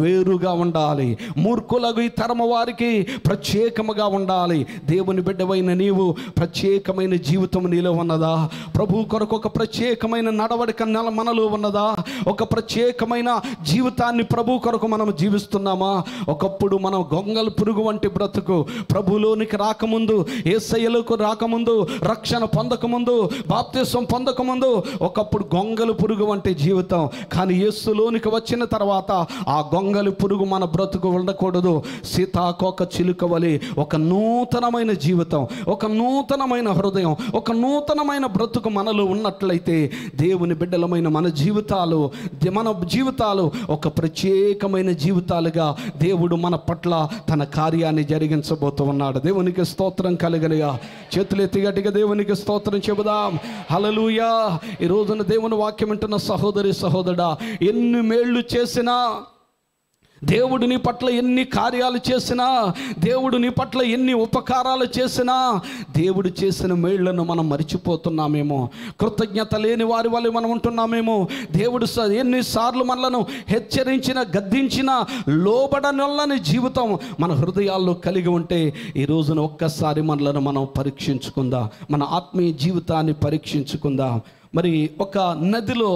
వేరుగా ఉండాలి మూర్ఖులకు ఈ తరమ వారికి ప్రత్యేకముగా ఉండాలి దేవుని బిడ్డవైన నీవు ప్రత్యేకమైన జీవితం నీలో ఉన్నదా ప్రభు కొరకు ఒక ప్రత్యేకమైన నడవడిక నెల మనలో ఉన్నదా ఒక ప్రత్యేకమైన జీవితాన్ని ప్రభు కొరకు మనం జీవిస్తున్నామా ఒకప్పుడు మనం గొంగల్ పురుగు వంటి బ్రతుకు ప్రభులోనికి రాకముందు ఏసయ్యలకు రాకముందు రక్షణ పొందకముందు బాప్తిసం పొందకముందు ఒకప్పుడు గొంగలు పురుగు వంటి జీవితం కానీ యేసులోనికి వచ్చిన తర్వాత ఆ గొంగలి పురుగు మన బ్రతుకు ఉండకూడదు సీతాకోక చిలుక వలి ఒక నూతనమైన జీవితం ఒక నూతనమైన హృదయం ఒక నూతనమైన బ్రతుకు మనలో ఉన్నట్లయితే దేవుని బిడ్డలమైన మన జీవితాలు ది- మన జీవితాలు ఒక ప్రత్యేకమైన జీవితాలుగా దేవుడు మన పట్ల తన కార్యాన్ని జరిగించబోతూ ఉన్నాడు దేవునికి స్తోత్రం కలగలిగా చేతులు ఎత్తి గట్టిగా దేవునికి స్తోత్రం చెబుదాం హలలుయా ఈ రోజున దేవుని వాక్యం వింటున్న సహోదరి సహోదరుడా ఎన్ని మేళ్ళు చేసినా దేవుడు నీ పట్ల ఎన్ని కార్యాలు చేసినా దేవుడు నీ పట్ల ఎన్ని ఉపకారాలు చేసినా దేవుడు చేసిన మేళ్లను మనం మర్చిపోతున్నామేమో కృతజ్ఞత లేని వారి వల్ల మనం ఉంటున్నామేమో దేవుడు స- ఎన్నిసార్లు మనలను హెచ్చరించిన గద్దించిన లోబడనొల్లని జీవితం మన హృదయాల్లో కలిగి ఉంటే ఈ రోజున ఒక్కసారి మనలను మనం పరీక్షించుకుందాం మన ఆత్మీయ జీవితాన్ని పరీక్షించుకుందాం మరి ఒక నదిలో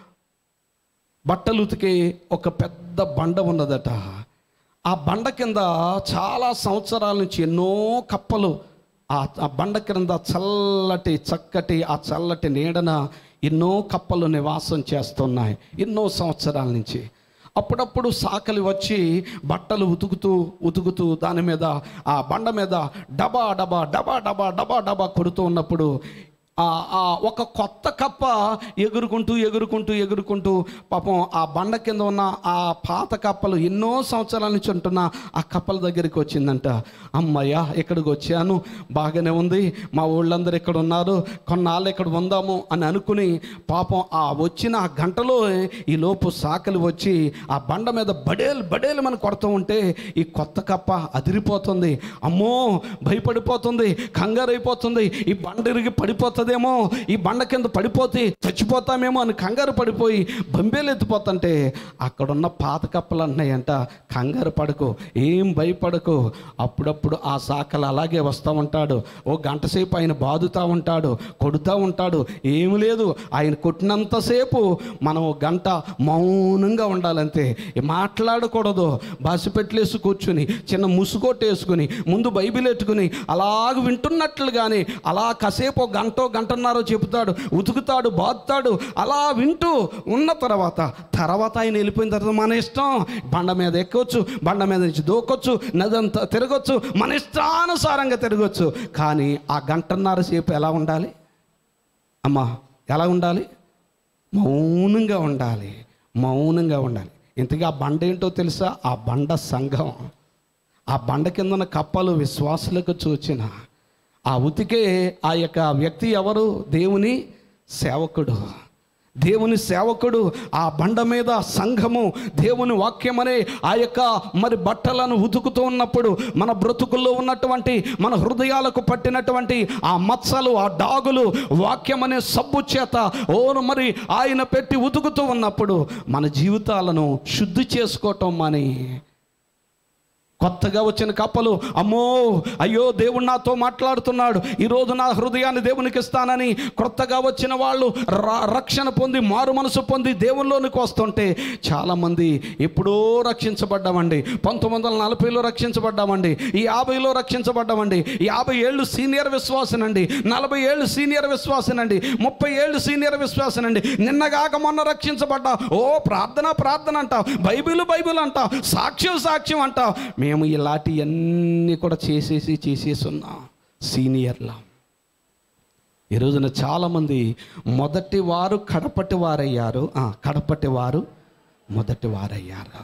బట్టలు ఉతికే ఒక పెద్ద బండ ఉన్నదట ఆ బండ కింద చాలా సంవత్సరాల నుంచి ఎన్నో కప్పలు ఆ ఆ బండ క్రింద చల్లటి చక్కటి ఆ చల్లటి నీడన ఎన్నో కప్పలు నివాసం చేస్తున్నాయి ఎన్నో సంవత్సరాల నుంచి అప్పుడప్పుడు సాకలి వచ్చి బట్టలు ఉతుకుతూ ఉతుకుతూ దాని మీద ఆ బండ మీద డబా డబా డబా డబా డబా డబా కొడుతూ ఉన్నప్పుడు ఆ ఆ ఒక కొత్త కప్ప ఎగురుకుంటూ ఎగురుకుంటూ ఎగురుకుంటూ పాపం ఆ బండ కింద ఉన్న ఆ పాత కప్పలు ఎన్నో సంవత్సరాల నుంచి ఉంటున్న ఆ కప్పల దగ్గరికి వచ్చిందంట అమ్మయ్య ఇక్కడికి వచ్చాను బాగానే ఉంది మా ఊళ్ళందరూ ఇక్కడ ఉన్నారు కొన్నాళ్ళు ఇక్కడ ఉందాము అని అనుకుని పాపం ఆ వచ్చిన ఆ గంటలో ఈ లోపు సాకలి వచ్చి ఆ బండ మీద బడేలు బడేలు మన కొడుతూ ఉంటే ఈ కొత్త కప్ప అదిరిపోతుంది అమ్మో భయపడిపోతుంది కంగారైపోతుంది ఈ బండ ఇరిగి పడిపోతుందేమో ఈ బండ కింద పడిపోతే చచ్చిపోతామేమో అని కంగారు పడిపోయి బంబేలు ఎత్తిపోతుంటే అక్కడున్న పాత కప్పలు అన్నాయంట కంగారు పడకు ఏం భయపడకు అప్పుడప్పుడు ఆ శాఖలు అలాగే వస్తూ ఉంటాడు ఓ గంట సేపు ఆయన బాదుతూ ఉంటాడు కొడుతూ ఉంటాడు ఏమి లేదు ఆయన కొట్టినంతసేపు మనం ఒక గంట మౌనంగా ఉండాలంతే మాట్లాడకూడదు బాసిపెట్లేసి కూర్చుని చిన్న ముసుగొట్టేసుకుని ముందు బైబిల్ ఎట్టుకుని అలాగ వింటున్నట్లుగానే అలా కాసేపు ఒక గంటో గంటన్నరో చెబుతాడు ఉతుకుతాడు బాదుతాడు అలా వింటూ ఉన్న తర్వాత తర్వాత ఆయన వెళ్ళిపోయిన తర్వాత మన ఇష్టం బండ మీద ఎక్కొచ్చు బండ మీద నుంచి దూకొచ్చు నదంతా తిరగొచ్చు మన ఇష్టానుసారంగా తిరగొచ్చు కానీ ఆ గంటన్నర సేపు ఎలా ఉండాలి అమ్మా ఎలా ఉండాలి మౌనంగా ఉండాలి మౌనంగా ఉండాలి ఇంతకీ ఆ బండ ఏంటో తెలుసా ఆ బండ సంఘం ఆ బండ కింద ఉన్న కప్పలు విశ్వాసులకు చూచిన ఆ ఉతికే ఆ యొక్క వ్యక్తి ఎవరు దేవుని సేవకుడు దేవుని సేవకుడు ఆ బండ మీద సంఘము దేవుని వాక్యమనే ఆ యొక్క మరి బట్టలను ఉతుకుతూ ఉన్నప్పుడు మన బ్రతుకుల్లో ఉన్నటువంటి మన హృదయాలకు పట్టినటువంటి ఆ మచ్చలు ఆ డాగులు వాక్యమనే సబ్బు చేత ఓను మరి ఆయన పెట్టి ఉతుకుతూ ఉన్నప్పుడు మన జీవితాలను శుద్ధి చేసుకోవటం అని కొత్తగా వచ్చిన కప్పలు అమ్మో అయ్యో దేవుడు నాతో మాట్లాడుతున్నాడు ఈరోజు నా హృదయాన్ని దేవునికి ఇస్తానని కొత్తగా వచ్చిన వాళ్ళు ర- రక్షణ పొంది మారు మనసు పొంది దేవుల్లోనికి వస్తుంటే చాలామంది ఎప్పుడో రక్షించబడ్డామండి పంతొమ్మిది వందల నలభైలో రక్షించబడ్డామండి ఈ యాభైలో రక్షించబడ్డామండి యాభై ఏళ్ళు సీనియర్ విశ్వాసనండి నలభై ఏళ్ళు సీనియర్ విశ్వాసనండి ముప్పై ఏళ్ళు సీనియర్ విశ్వాసనండి నిన్నగాక మొన్న రక్షించబడ్డా ఓ ప్రార్థన ప్రార్థన అంటావు బైబిల్ బైబిల్ అంటావు సాక్ష్యం సాక్ష్యం అంటావు మేము ఇలాంటివన్నీ కూడా చేసేసి చేసేసి ఉన్నాం సీనియర్లా ఈ రోజున చాలామంది మొదటి వారు కడపటి వారయ్యారు ఆ, కడపటి వారు మొదటి వారయ్యారు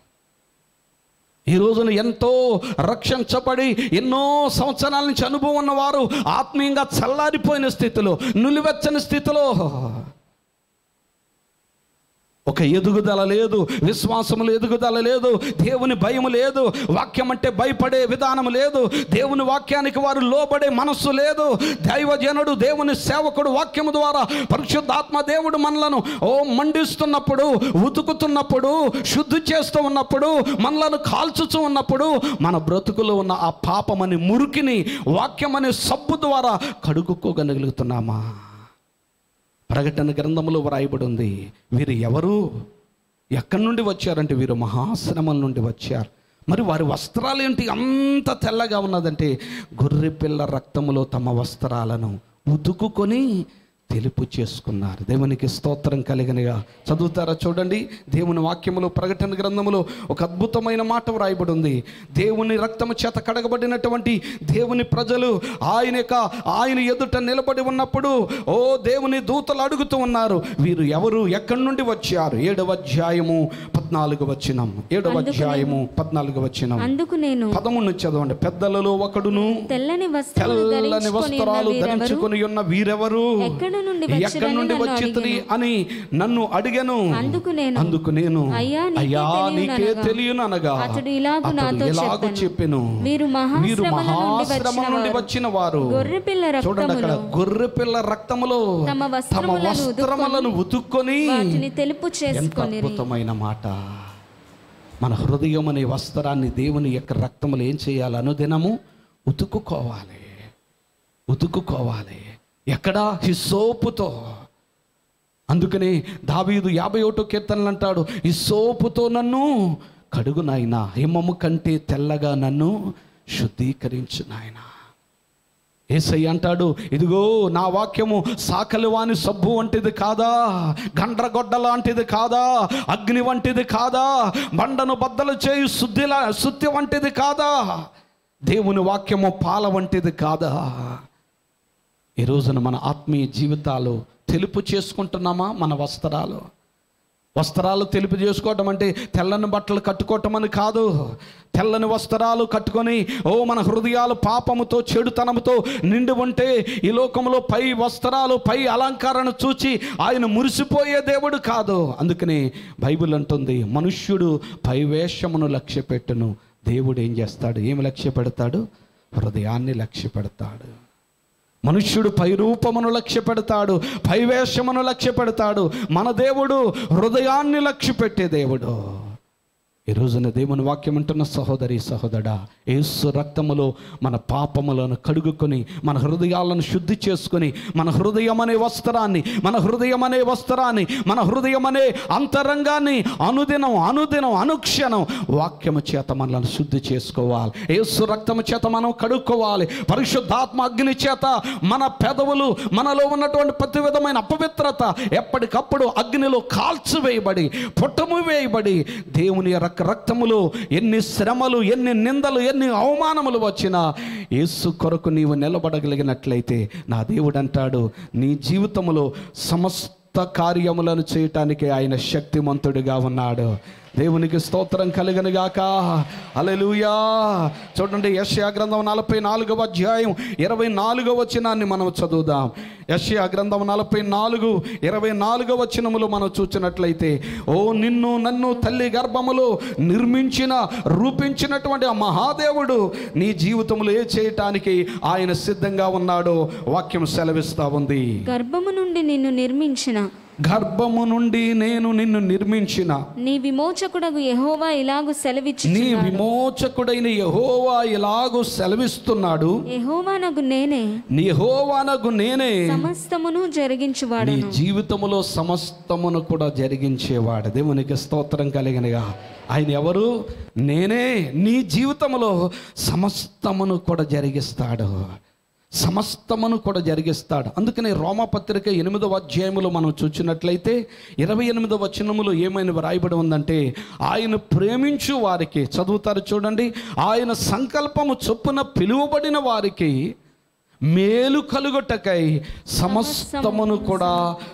ఈ రోజున ఎంతో రక్షించబడి ఎన్నో సంవత్సరాల నుంచి అనుభవం ఉన్నవారు ఆత్మీయంగా చల్లారిపోయిన స్థితిలో నులివెచ్చని స్థితిలో ఒక ఎదుగుదల లేదు విశ్వాసములు ఎదుగుదల లేదు దేవుని భయం లేదు వాక్యం అంటే భయపడే విధానం లేదు దేవుని వాక్యానికి వారు లోబడే మనస్సు లేదు దైవజనుడు దేవుని సేవకుడు వాక్యము ద్వారా పరిశుద్ధాత్మ దేవుడు మనలను ఓ మండిస్తున్నప్పుడు ఉతుకుతున్నప్పుడు శుద్ధి చేస్తూ ఉన్నప్పుడు మనలను కాల్చుతూ ఉన్నప్పుడు మన బ్రతుకులో ఉన్న ఆ పాపమని మురికిని వాక్యం అనే సబ్బు ద్వారా కడుగుకోగలుగుతున్నామా ప్రకటన గ్రంథంలో వ్రాయబడి ఉంది వీరు ఎవరు ఎక్కడి నుండి వచ్చారంటే వీరు మహాశ్రమల నుండి వచ్చారు మరి వారి వస్త్రాలు ఏంటి అంత తెల్లగా ఉన్నదంటే గొర్రె పిల్ల రక్తములో తమ వస్త్రాలను ఉతుకుకొని తెలుపు చేసుకున్నారు దేవునికి స్తోత్రం కలిగినగా చదువుతారా చూడండి దేవుని వాక్యములో ప్రకటన గ్రంథములో ఒక అద్భుతమైన మాట వ్రాయబడి ఉంది దేవుని రక్తము చేత కడగబడినటువంటి దేవుని ప్రజలు ఆయన యొక్క ఆయన ఎదుట నిలబడి ఉన్నప్పుడు ఓ దేవుని దూతలు అడుగుతూ ఉన్నారు వీరు ఎవరు ఎక్కడి నుండి వచ్చారు ఏడవ అధ్యాయము పద్నాలుగు వచ్చినం ఏడవ అధ్యాయము పద్నాలుగు వచ్చినం అందుకు నేను పదమును చదవండి పెద్దలలో ఒకడును తెల్లని వస్త్రాలు తెల్లని ధరించుకొని ఉన్న వస్త్రాలు వీరెవరు ధరించుకొని ఉన్న వీరెవరు ఎక్కడి నుండి ఎక్కడి వచ్చిరని నుండి నన్ను వచ్చింది అడిగాను. అని నన్ను అడిగాను అందుకు నేను అందుకు నేను అయ్యా, నీకే అయ్యా నీకే తెలియననగా, తెలియననగా అతడు ఇలాగు అతడు నాతో ఇలాగు చెప్పెను. చెప్పెను వీరు వీరు మహాశ్రమల నుండి మహాశ్రమం నుండి వచ్చిన వచ్చిన వారు గొర్రెపిల్ల చూడండి అక్కడ రక్తములో గొర్రె పిల్ల రక్తములో తమ తమ వస్త్రములను వస్త్రములను ఉతుక్కొని వాటిని తెలుపు ఎంత చేసుకొని అద్భుతమైన మాట మన హృదయం అనే వస్త్రాన్ని దేవుని యొక్క రక్తములు ఏం చేయాలి అనుదినము ఉతుకుకోవాలి ఉతుకుకోవాలి ఎక్కడ హిస్సోపుతో అందుకనే దావీదు యాభై ఒకటో కీర్తనలు అంటాడు ఈ సోపుతో నన్ను కడుగు నాయనా హిమము కంటే తెల్లగా నన్ను శుద్ధీకరించు నాయనా ఏసయ్య అంటాడు ఇదిగో నా వాక్యము సాకలి వాని సబ్బు వంటిది కాదా గండ్రగొడ్డ లాంటిది కాదా అగ్ని వంటిది కాదా బండను బద్దలు చేయు శుద్ధిలా శుద్ధి వంటిది కాదా దేవుని వాక్యము పాల వంటిది కాదా ఈ రోజున మన ఆత్మీయ జీవితాలు తెలుపు చేసుకుంటున్నామా మన వస్త్రాలు వస్త్రాలు తెలుపు చేసుకోవటం అంటే తెల్లని బట్టలు కట్టుకోవటం అని కాదు తెల్లని వస్త్రాలు కట్టుకొని ఓ మన హృదయాలు పాపముతో చెడుతనముతో నిండి ఉంటే ఈ లోకంలో పై వస్త్రాలు పై అలంకారణ చూచి ఆయన మురిసిపోయే దేవుడు కాదు అందుకని బైబిల్ అంటుంది మనుష్యుడు పై వేషమును లక్ష్య పెట్టును దేవుడు ఏం చేస్తాడు ఏమి లక్ష్య పెడతాడు హృదయాన్ని లక్ష్య పెడతాడు మనుష్యుడు పై రూపమును లక్ష్య పెడతాడు పై వేషమును లక్ష్య పెడతాడు మన దేవుడు హృదయాన్ని లక్ష్య పెట్టే దేవుడు ఈ రోజున దేవుని వాక్యం అంటున్న సహోదరి సహోదరా యేసు రక్తములో మన పాపములను కడుగుకొని మన హృదయాలను శుద్ధి చేసుకొని మన హృదయం అనే వస్త్రాన్ని మన హృదయం అనే వస్త్రాన్ని మన హృదయం అనే అంతరంగాన్ని అనుదినం అనుదినం అనుక్షణం వాక్యము చేత మనల్ని శుద్ధి చేసుకోవాలి యేసు రక్తము చేత మనం కడుక్కోవాలి పరిశుద్ధాత్మ అగ్ని చేత మన పెదవులు మనలో ఉన్నటువంటి ప్రతి విధమైన అపవిత్రత ఎప్పటికప్పుడు అగ్నిలో కాల్చివేయబడి పుట్టము వేయబడి దేవుని రక్ రక్తములో ఎన్ని శ్రమలు ఎన్ని నిందలు ఎన్ని అవమానములు వచ్చినా యేసు కొరకు నీవు నిలబడగలిగినట్లయితే నా దేవుడు అంటాడు నీ జీవితములో సమస్త కార్యములను చేయటానికి ఆయన శక్తిమంతుడిగా ఉన్నాడు దేవునికి స్తోత్రం కలిగనుగాక అలెలుయా చూడండి యశ్యా గ్రంథం నలభై నాలుగవ అధ్యాయం ఇరవై నాలుగవ వచనాన్ని మనం చదువుదాం యశ్యా గ్రంథం నలభై నాలుగు ఇరవై నాలుగవ వచనములు మనం చూసినట్లయితే ఓ నిన్ను నన్ను తల్లి గర్భములో నిర్మించిన రూపించినటువంటి ఆ మహాదేవుడు నీ జీవితంలో ఏ చేయటానికి ఆయన సిద్ధంగా ఉన్నాడో వాక్యం సెలవిస్తా ఉంది గర్భము నుండి నిన్ను నిర్మించిన గర్భము నుండి నేను నిన్ను నిర్మించిన నీ విమోచకుడగు యెహోవా ఇలాగు నీ సెలవిచ్చుచున్నాడు విమోచకుడైన యహోవా ఇలాగూ సెలవిస్తున్నాడు యెహోవానగు నేనే నీ యెహోవానగు నేనే సమస్తమును నీ జరిగించువాడను జీవితములో సమస్తమును కూడా జరిగించేవాడు దేవునికి స్తోత్రం కలిగినగా ఆయన ఎవరు నేనే నీ జీవితంలో సమస్తమును కూడా జరిగిస్తాడు సమస్తమును కూడా జరిగిస్తాడు అందుకని రోమపత్రిక ఎనిమిదవ అధ్యాయములో మనం చూసినట్లయితే ఇరవై ఎనిమిదవ వచనములో ఏమైనా వ్రాయబడి ఉందంటే ఆయన ప్రేమించు వారికి చదువుతారు చూడండి ఆయన సంకల్పము చొప్పున పిలువబడిన వారికి మేలు కలుగొట్టకై సమస్తమును కూడా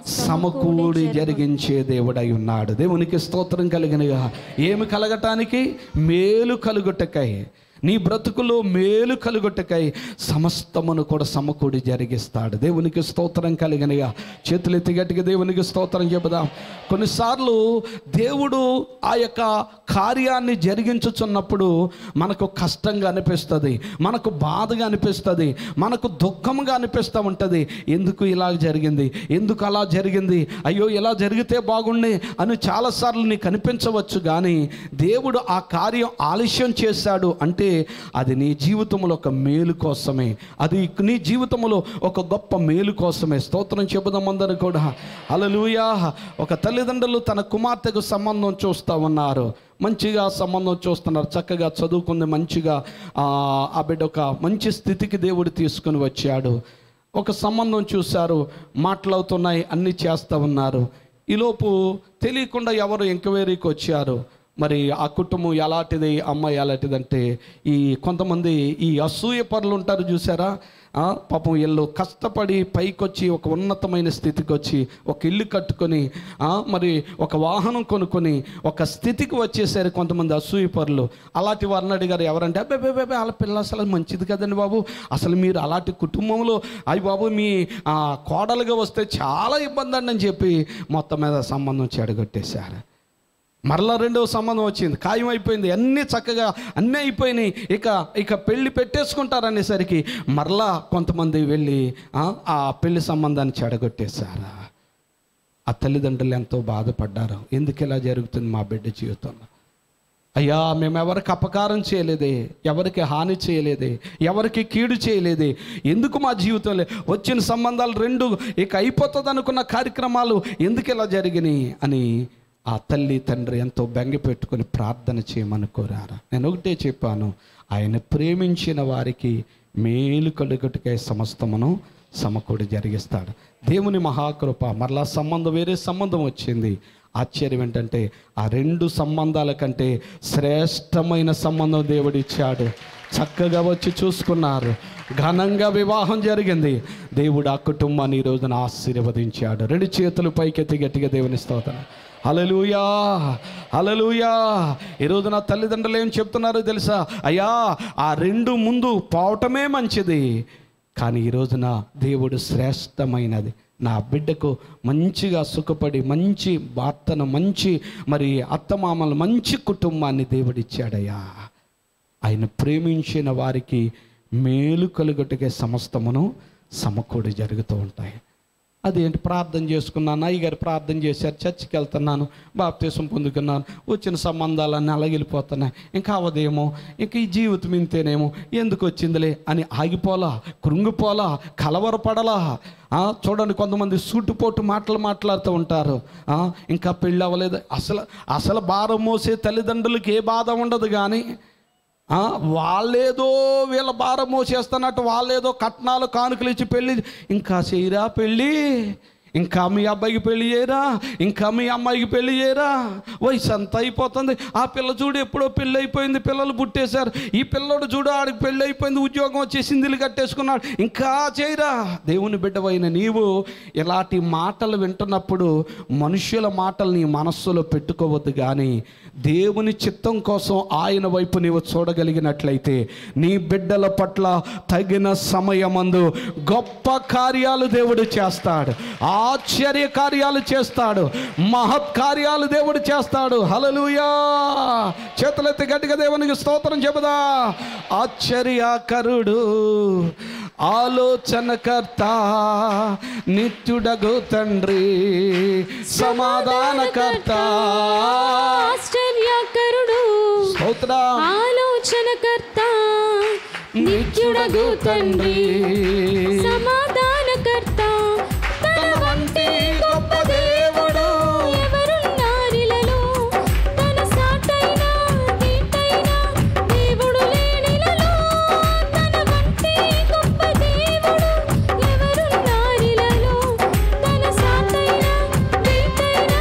సమకూడి జరిగించే దేవుడై ఉన్నాడు దేవునికి స్తోత్రం కలిగినగా ఏమి కలగటానికి మేలు కలుగుటకై నీ బ్రతుకులో మేలు కలుగొట్టకై సమస్తమును కూడా సమకూడి జరిగిస్తాడు దేవునికి స్తోత్రం కలిగనిగా చేతులెత్తి గట్టిగా దేవునికి స్తోత్రం చెబుదాం కొన్నిసార్లు దేవుడు ఆ యొక్క కార్యాన్ని జరిగించుచున్నప్పుడు మనకు కష్టంగా అనిపిస్తుంది మనకు బాధగా అనిపిస్తుంది మనకు దుఃఖంగా అనిపిస్తూ ఉంటుంది ఎందుకు ఇలా జరిగింది ఎందుకు అలా జరిగింది అయ్యో ఇలా జరిగితే బాగుండే అని చాలాసార్లు నీకు అనిపించవచ్చు కానీ దేవుడు ఆ కార్యం ఆలస్యం చేశాడు అంటే అది నీ జీవితంలో ఒక మేలు కోసమే అది నీ జీవితంలో ఒక గొప్ప మేలు కోసమే స్తోత్రం చెబుదాం అందరూ కూడా అలలుయా ఒక తల్లిదండ్రులు తన కుమార్తెకు సంబంధం చూస్తూ ఉన్నారు మంచిగా సంబంధం చూస్తున్నారు చక్కగా చదువుకుంది మంచిగా ఆ, ఆ బిడ్డ ఒక మంచి స్థితికి దేవుడు తీసుకుని వచ్చాడు ఒక సంబంధం చూశారు మాట్లాడుతున్నాయి అన్నీ చేస్తూ ఉన్నారు ఈలోపు తెలియకుండా ఎవరు ఎంక్వైరీకి వచ్చారు మరి ఆ కుటుంబం ఎలాంటిది అమ్మాయి ఎలాంటిదంటే ఈ కొంతమంది ఈ అసూయ పరులు ఉంటారు చూసారా ఆ, పాపం వీళ్ళు కష్టపడి పైకొచ్చి ఒక ఉన్నతమైన స్థితికి వచ్చి ఒక ఇల్లు కట్టుకొని ఆ, మరి ఒక వాహనం కొనుక్కొని ఒక స్థితికి వచ్చేసారు కొంతమంది అసూయ పరులు అలాంటి వారిని అడిగారు ఎవరంటే అబ్బే బే బే వాళ్ళ పిల్ల అసలు మంచిది కదండి బాబు అసలు మీరు అలాంటి కుటుంబంలో అయ్యి బాబు మీ ఆ, కోడలుగా వస్తే చాలా ఇబ్బంది అండి అని చెప్పి మొత్తం మీద సంబంధం చెడగొట్టేశారు మరలా రెండవ సంబంధం వచ్చింది ఖాయం అయిపోయింది అన్నీ చక్కగా అన్నీ అయిపోయినాయి ఇక ఇక పెళ్లి పెట్టేసుకుంటారనేసరికి మరలా కొంతమంది వెళ్ళి ఆ, ఆ పెళ్లి సంబంధాన్ని చెడగొట్టేశారా ఆ తల్లిదండ్రులు ఎంతో బాధపడ్డారు ఎందుకు ఇలా జరుగుతుంది మా బిడ్డ జీవితంలో అయ్యా మేము ఎవరికి అపకారం చేయలేదే ఎవరికి హాని చేయలేదే ఎవరికి కీడు చేయలేదే ఎందుకు మా జీవితంలో వచ్చిన సంబంధాలు రెండు ఇక అయిపోతుంది అనుకున్న కార్యక్రమాలు ఎందుకు ఇలా జరిగినాయి అని ఆ తల్లి తండ్రి ఎంతో బెంగ పెట్టుకొని ప్రార్థన చేయమని కోరారు నేను ఒకటే చెప్పాను ఆయన ప్రేమించిన వారికి మేలు కలుగుటకై సమస్తమును సమకూడి జరిగిస్తాడు దేవుని మహాకృప మరలా సంబంధం వేరే సంబంధం వచ్చింది ఆశ్చర్యం ఏంటంటే ఆ రెండు సంబంధాల కంటే శ్రేష్టమైన సంబంధం దేవుడిచ్చాడు చక్కగా వచ్చి చూసుకున్నారు ఘనంగా వివాహం జరిగింది దేవుడు ఆ కుటుంబాన్ని ఈ రోజున ఆశీర్వదించాడు రెండు చేతులు పైకెత్తి గట్టిగా దేవుని స్తోత్రం హలలుయా హలలుయా ఈ రోజున తల్లిదండ్రులు ఏం చెప్తున్నారో తెలుసా అయ్యా ఆ రెండు ముందు పోవటమే మంచిది కానీ ఈ రోజున దేవుడు శ్రేష్టమైనది నా బిడ్డకు మంచిగా సుఖపడి మంచి భర్తను మంచి మరి అత్తమామలు మంచి కుటుంబాన్ని దేవుడిచ్చాడయ్యా ఆయన ప్రేమించిన వారికి మేలు కలుగుటకే సమస్తమును సమకూడి జరుగుతూ ఉంటాయి అదేంటి ప్రార్థన చేసుకున్నాను అయ్యగారు ప్రార్థన చేశారు చర్చికి వెళ్తున్నాను బాప్తీసం పొందుకున్నాను వచ్చిన సంబంధాలన్నీ అలాగిలిపోతున్నాయి ఇంకా అవదేమో ఇంక ఈ జీవితం ఇంతేనేమో ఎందుకు వచ్చిందిలే అని ఆగిపోలా కృంగిపోలా కలవరపడలా ఆ, చూడండి కొంతమంది సూటుపోటు మాటలు మాట్లాడుతూ ఉంటారు ఆ, ఇంకా పెళ్ళి అవ్వలేదు అసలు అసలు భారం మోసే తల్లిదండ్రులకి ఏ బాధ ఉండదు కానీ ఆ, వాళ్ళేదో వీళ్ళ భారం మోసేస్తున్నట్టు వాళ్ళేదో కట్నాలు కానుకలు ఇచ్చి పెళ్ళి ఇంకా చేయరా పెళ్ళి ఇంకా మీ అబ్బాయికి పెళ్లి చేయరా ఇంకా మీ అమ్మాయికి పెళ్లి చేయరా వయసు అంతా అయిపోతుంది ఆ పిల్ల చూడు ఎప్పుడో పెళ్ళి అయిపోయింది పిల్లలు పుట్టేశారు ఈ పిల్లడు చూడు ఆడికి పెళ్ళి అయిపోయింది ఉద్యోగం వచ్చేసింది ఇల్లు కట్టేసుకున్నాడు ఇంకా చేయరా దేవుని బిడ్డవైన నీవు ఇలాంటి మాటలు వింటున్నప్పుడు మనుష్యుల మాటలు నీ మనస్సులో పెట్టుకోవద్దు కానీ దేవుని చిత్తం కోసం ఆయన వైపు నీవు చూడగలిగినట్లయితే నీ బిడ్డల పట్ల తగిన సమయమందు గొప్ప కార్యాలు దేవుడు చేస్తాడు ఆశ్చర్య కార్యాలు చేస్తాడు మహత్ కార్యాలు దేవుడు చేస్తాడు హలలుయా చేతులెత్తి గట్టిగా దేవునికి స్తోత్రం చెబుదా ఆశ్చర్యకరుడు ఆలోచనకర్త నిత్యుడగు తండ్రి సమాధానకర్త ఆశ్చర్యకరుడు స్తోత్ర ఆలోచనకర్త నిత్యుడగు తండ్రి సమాధానకర్త తన వంటి గొప్ప దేవుడు ఎవరున్నారిలలో తన సాటైన దీటైన దేవుడు లేనిలలో తన వంటి గొప్ప దేవుడు ఎవరున్నారిలలో తన సాటైన దీటైన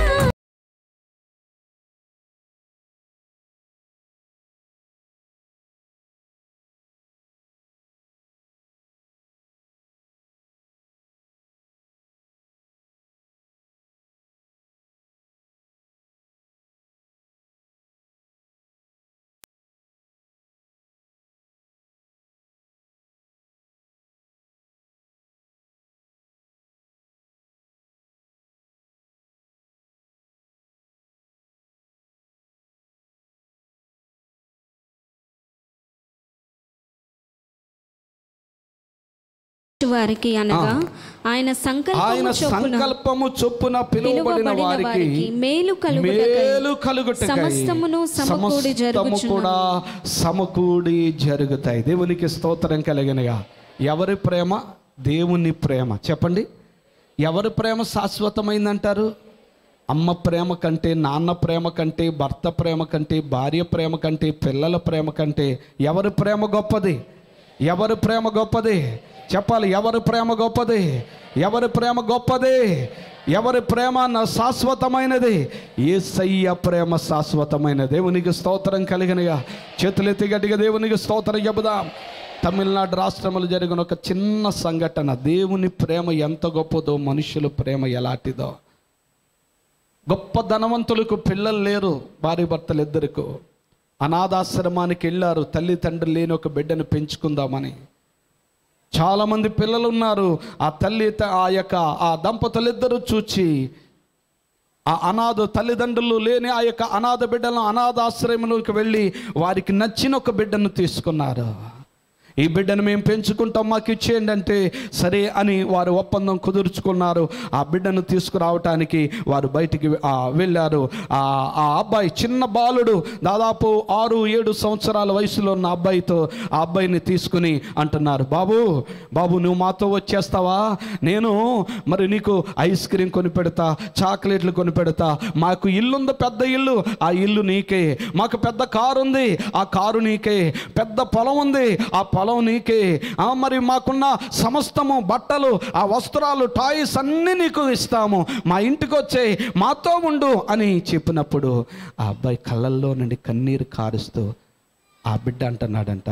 వారికి అనగా ఆయన ఆయన సంకల్పము చొప్పున సంకల్పము చొప్పున పిలువబడిన పిలువబడిన వారికి వారికి మేలు కలుగుటకై మేలు కలుగుటకై సమస్తమును సమకూడి సమస్తము జరుగుచున్నవి. కూడా సమకూడి జరుగుతాయి దేవునికి స్తోత్రం కలిగినగా ఎవరి ప్రేమ దేవుని ప్రేమ చెప్పండి ఎవరి ప్రేమ శాశ్వతమైందంటారు అమ్మ ప్రేమ కంటే నాన్న ప్రేమ కంటే భర్త ప్రేమ కంటే భార్య ప్రేమ కంటే పిల్లల ప్రేమ కంటే ఎవరి ప్రేమ గొప్పది ఎవరి ప్రేమ గొప్పది చెప్పాలి ఎవరి ప్రేమ గొప్పది ఎవరి ప్రేమ గొప్పది ఎవరి ప్రేమ నా శాశ్వతమైనది ఏసయ్య ప్రేమ శాశ్వతమైనది దేవునికి స్తోత్రం కలిగినగా చేతులెత్తి గట్టిగా దేవునికి స్తోత్రం చెబుదాం తమిళనాడు రాష్ట్రంలో జరిగిన ఒక చిన్న సంఘటన దేవుని ప్రేమ ఎంత గొప్పదో మనుషుల ప్రేమ ఎలాంటిదో గొప్ప ధనవంతులకు పిల్లలు లేరు భార్య భర్తలు ఇద్దరికి అనాథాశ్రమానికి వెళ్ళారు తల్లిదండ్రులు లేని ఒక బిడ్డను పెంచుకుందామని చాలామంది పిల్లలు ఉన్నారు ఆ తల్లి త- ఆ యొక్క ఆ దంపతులిద్దరూ చూచి ఆ అనాథ తల్లిదండ్రులు లేని ఆ యొక్క అనాథ బిడ్డలను అనాథాశ్రయంలోకి వెళ్ళి వారికి నచ్చిన ఒక బిడ్డను తీసుకున్నారు ఈ బిడ్డను మేము పెంచుకుంటాం మాకు ఇచ్చేయండి అంటే సరే అని వారు ఒప్పందం కుదుర్చుకున్నారు ఆ బిడ్డను తీసుకురావటానికి వారు బయటికి ఆ, వెళ్ళారు ఆ ఆ అబ్బాయి చిన్న బాలుడు దాదాపు ఆరు ఏడు సంవత్సరాల వయసులో ఉన్న అబ్బాయితో ఆ అబ్బాయిని తీసుకుని అంటున్నారు బాబు బాబు నువ్వు మాతో వచ్చేస్తావా నేను మరి నీకు ఐస్ క్రీమ్ కొని పెడతా చాక్లెట్లు కొని పెడతా మాకు ఇల్లుంది పెద్ద ఇల్లు ఆ ఇల్లు నీకే మాకు పెద్ద కారు ఉంది ఆ కారు నీకే పెద్ద పొలం ఉంది ఆ పొలం నీకే ఆ మరి మాకున్న సమస్తము బట్టలు ఆ వస్త్రాలు టాయ్స్ అన్నీ నీకు ఇస్తాము మా ఇంటికి వచ్చే మాతో ఉండు అని చెప్పినప్పుడు ఆ అబ్బాయి కళ్ళల్లో నుండి కన్నీరు కారుస్తూ ఆ బిడ్డ అంటున్నాడంట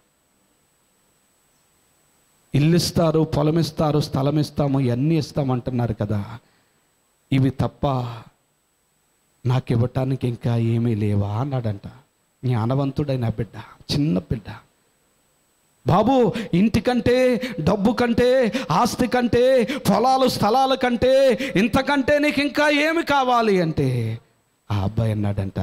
ఇల్లు ఇస్తారు పొలం ఇస్తారు స్థలం ఇస్తాము ఇవన్నీ ఇస్తామంటున్నారు కదా ఇవి తప్ప నాకు ఇవ్వటానికి ఇంకా ఏమీ లేవా అన్నాడంట జ్ఞానవంతుడైన బిడ్డ చిన్న బిడ్డ బాబు ఇంటికంటే డబ్బు కంటే ఆస్తి కంటే పొలాలు స్థలాల కంటే ఇంతకంటే నీకు ఇంకా ఏమి కావాలి అంటే ఆ అబ్బాయి అన్నాడంట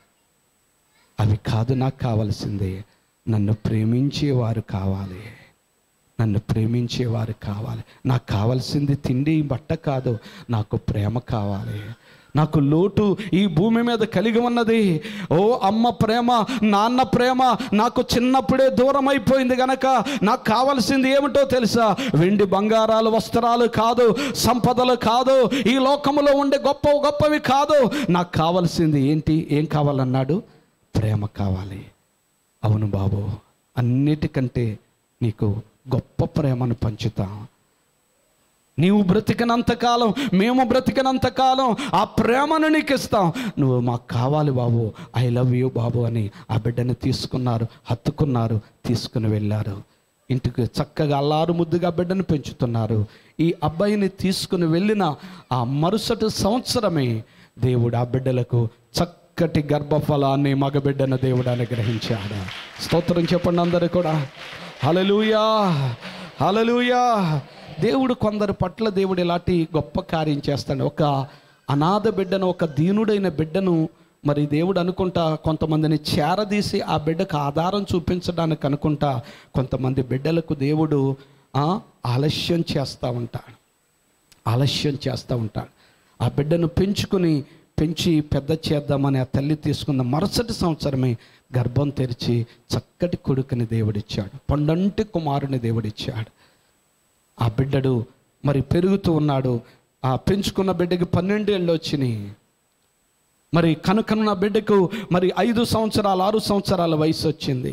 అవి కాదు నాకు కావాల్సింది నన్ను ప్రేమించేవారు కావాలి నన్ను ప్రేమించేవారు కావాలి నాకు కావాల్సింది తిండి బట్ట కాదు నాకు ప్రేమ కావాలి నాకు లోటు ఈ భూమి మీద కలిగి ఉన్నది ఓ అమ్మ ప్రేమ నాన్న ప్రేమ నాకు చిన్నప్పుడే దూరం అయిపోయింది గనక నాకు కావాల్సింది ఏమిటో తెలుసా వెండి బంగారాలు వస్త్రాలు కాదు సంపదలు కాదు ఈ లోకములో ఉండే గొప్ప గొప్పవి కాదు నాకు కావాల్సింది ఏంటి ఏం కావాలన్నాడు ప్రేమ కావాలి అవును బాబు అన్నిటికంటే నీకు గొప్ప ప్రేమను పంచుతాం నీవు బ్రతికినంతకాలం మేము బ్రతికినంతకాలం ఆ ప్రేమను నీకు ఇస్తాం నువ్వు మాకు కావాలి బాబు ఐ లవ్ యూ బాబు అని ఆ బిడ్డని తీసుకున్నారు హత్తుకున్నారు తీసుకుని వెళ్ళారు ఇంటికి చక్కగా అల్లారు ముద్దుగా బిడ్డను పెంచుతున్నారు ఈ అబ్బాయిని తీసుకుని వెళ్ళిన ఆ మరుసటి సంవత్సరమే దేవుడు ఆ బిడ్డలకు చక్కటి గర్భఫలాన్ని మగబిడ్డను దేవుడు అనుగ్రహించాడు స్తోత్రం చెప్పండి అందరూ కూడా హలలుయా హలలుయా దేవుడు కొందరి పట్ల దేవుడు ఇలాంటి గొప్ప కార్యం చేస్తాడు ఒక అనాథ బిడ్డను ఒక దీనుడైన బిడ్డను మరి దేవుడు అనుకుంటా కొంతమందిని చేరదీసి ఆ బిడ్డకు ఆధారం చూపించడానికి అనుకుంటా కొంతమంది బిడ్డలకు దేవుడు ఆ, ఆలస్యం చేస్తూ ఉంటాడు ఆలస్యం చేస్తూ ఉంటాడు ఆ బిడ్డను పెంచుకుని పెంచి పెద్ద చేద్దామని ఆ తల్లి తీసుకున్న మరుసటి సంవత్సరమే గర్భం తెరిచి చక్కటి కొడుకుని దేవుడిచ్చాడు పండంటి కుమారుని దేవుడిచ్చాడు ఆ బిడ్డడు మరి పెరుగుతూ ఉన్నాడు ఆ పెంచుకున్న బిడ్డకి పన్నెండేళ్ళు వచ్చినాయి మరి కనుకనున్న బిడ్డకు మరి ఐదు సంవత్సరాలు ఆరు సంవత్సరాల వయసు వచ్చింది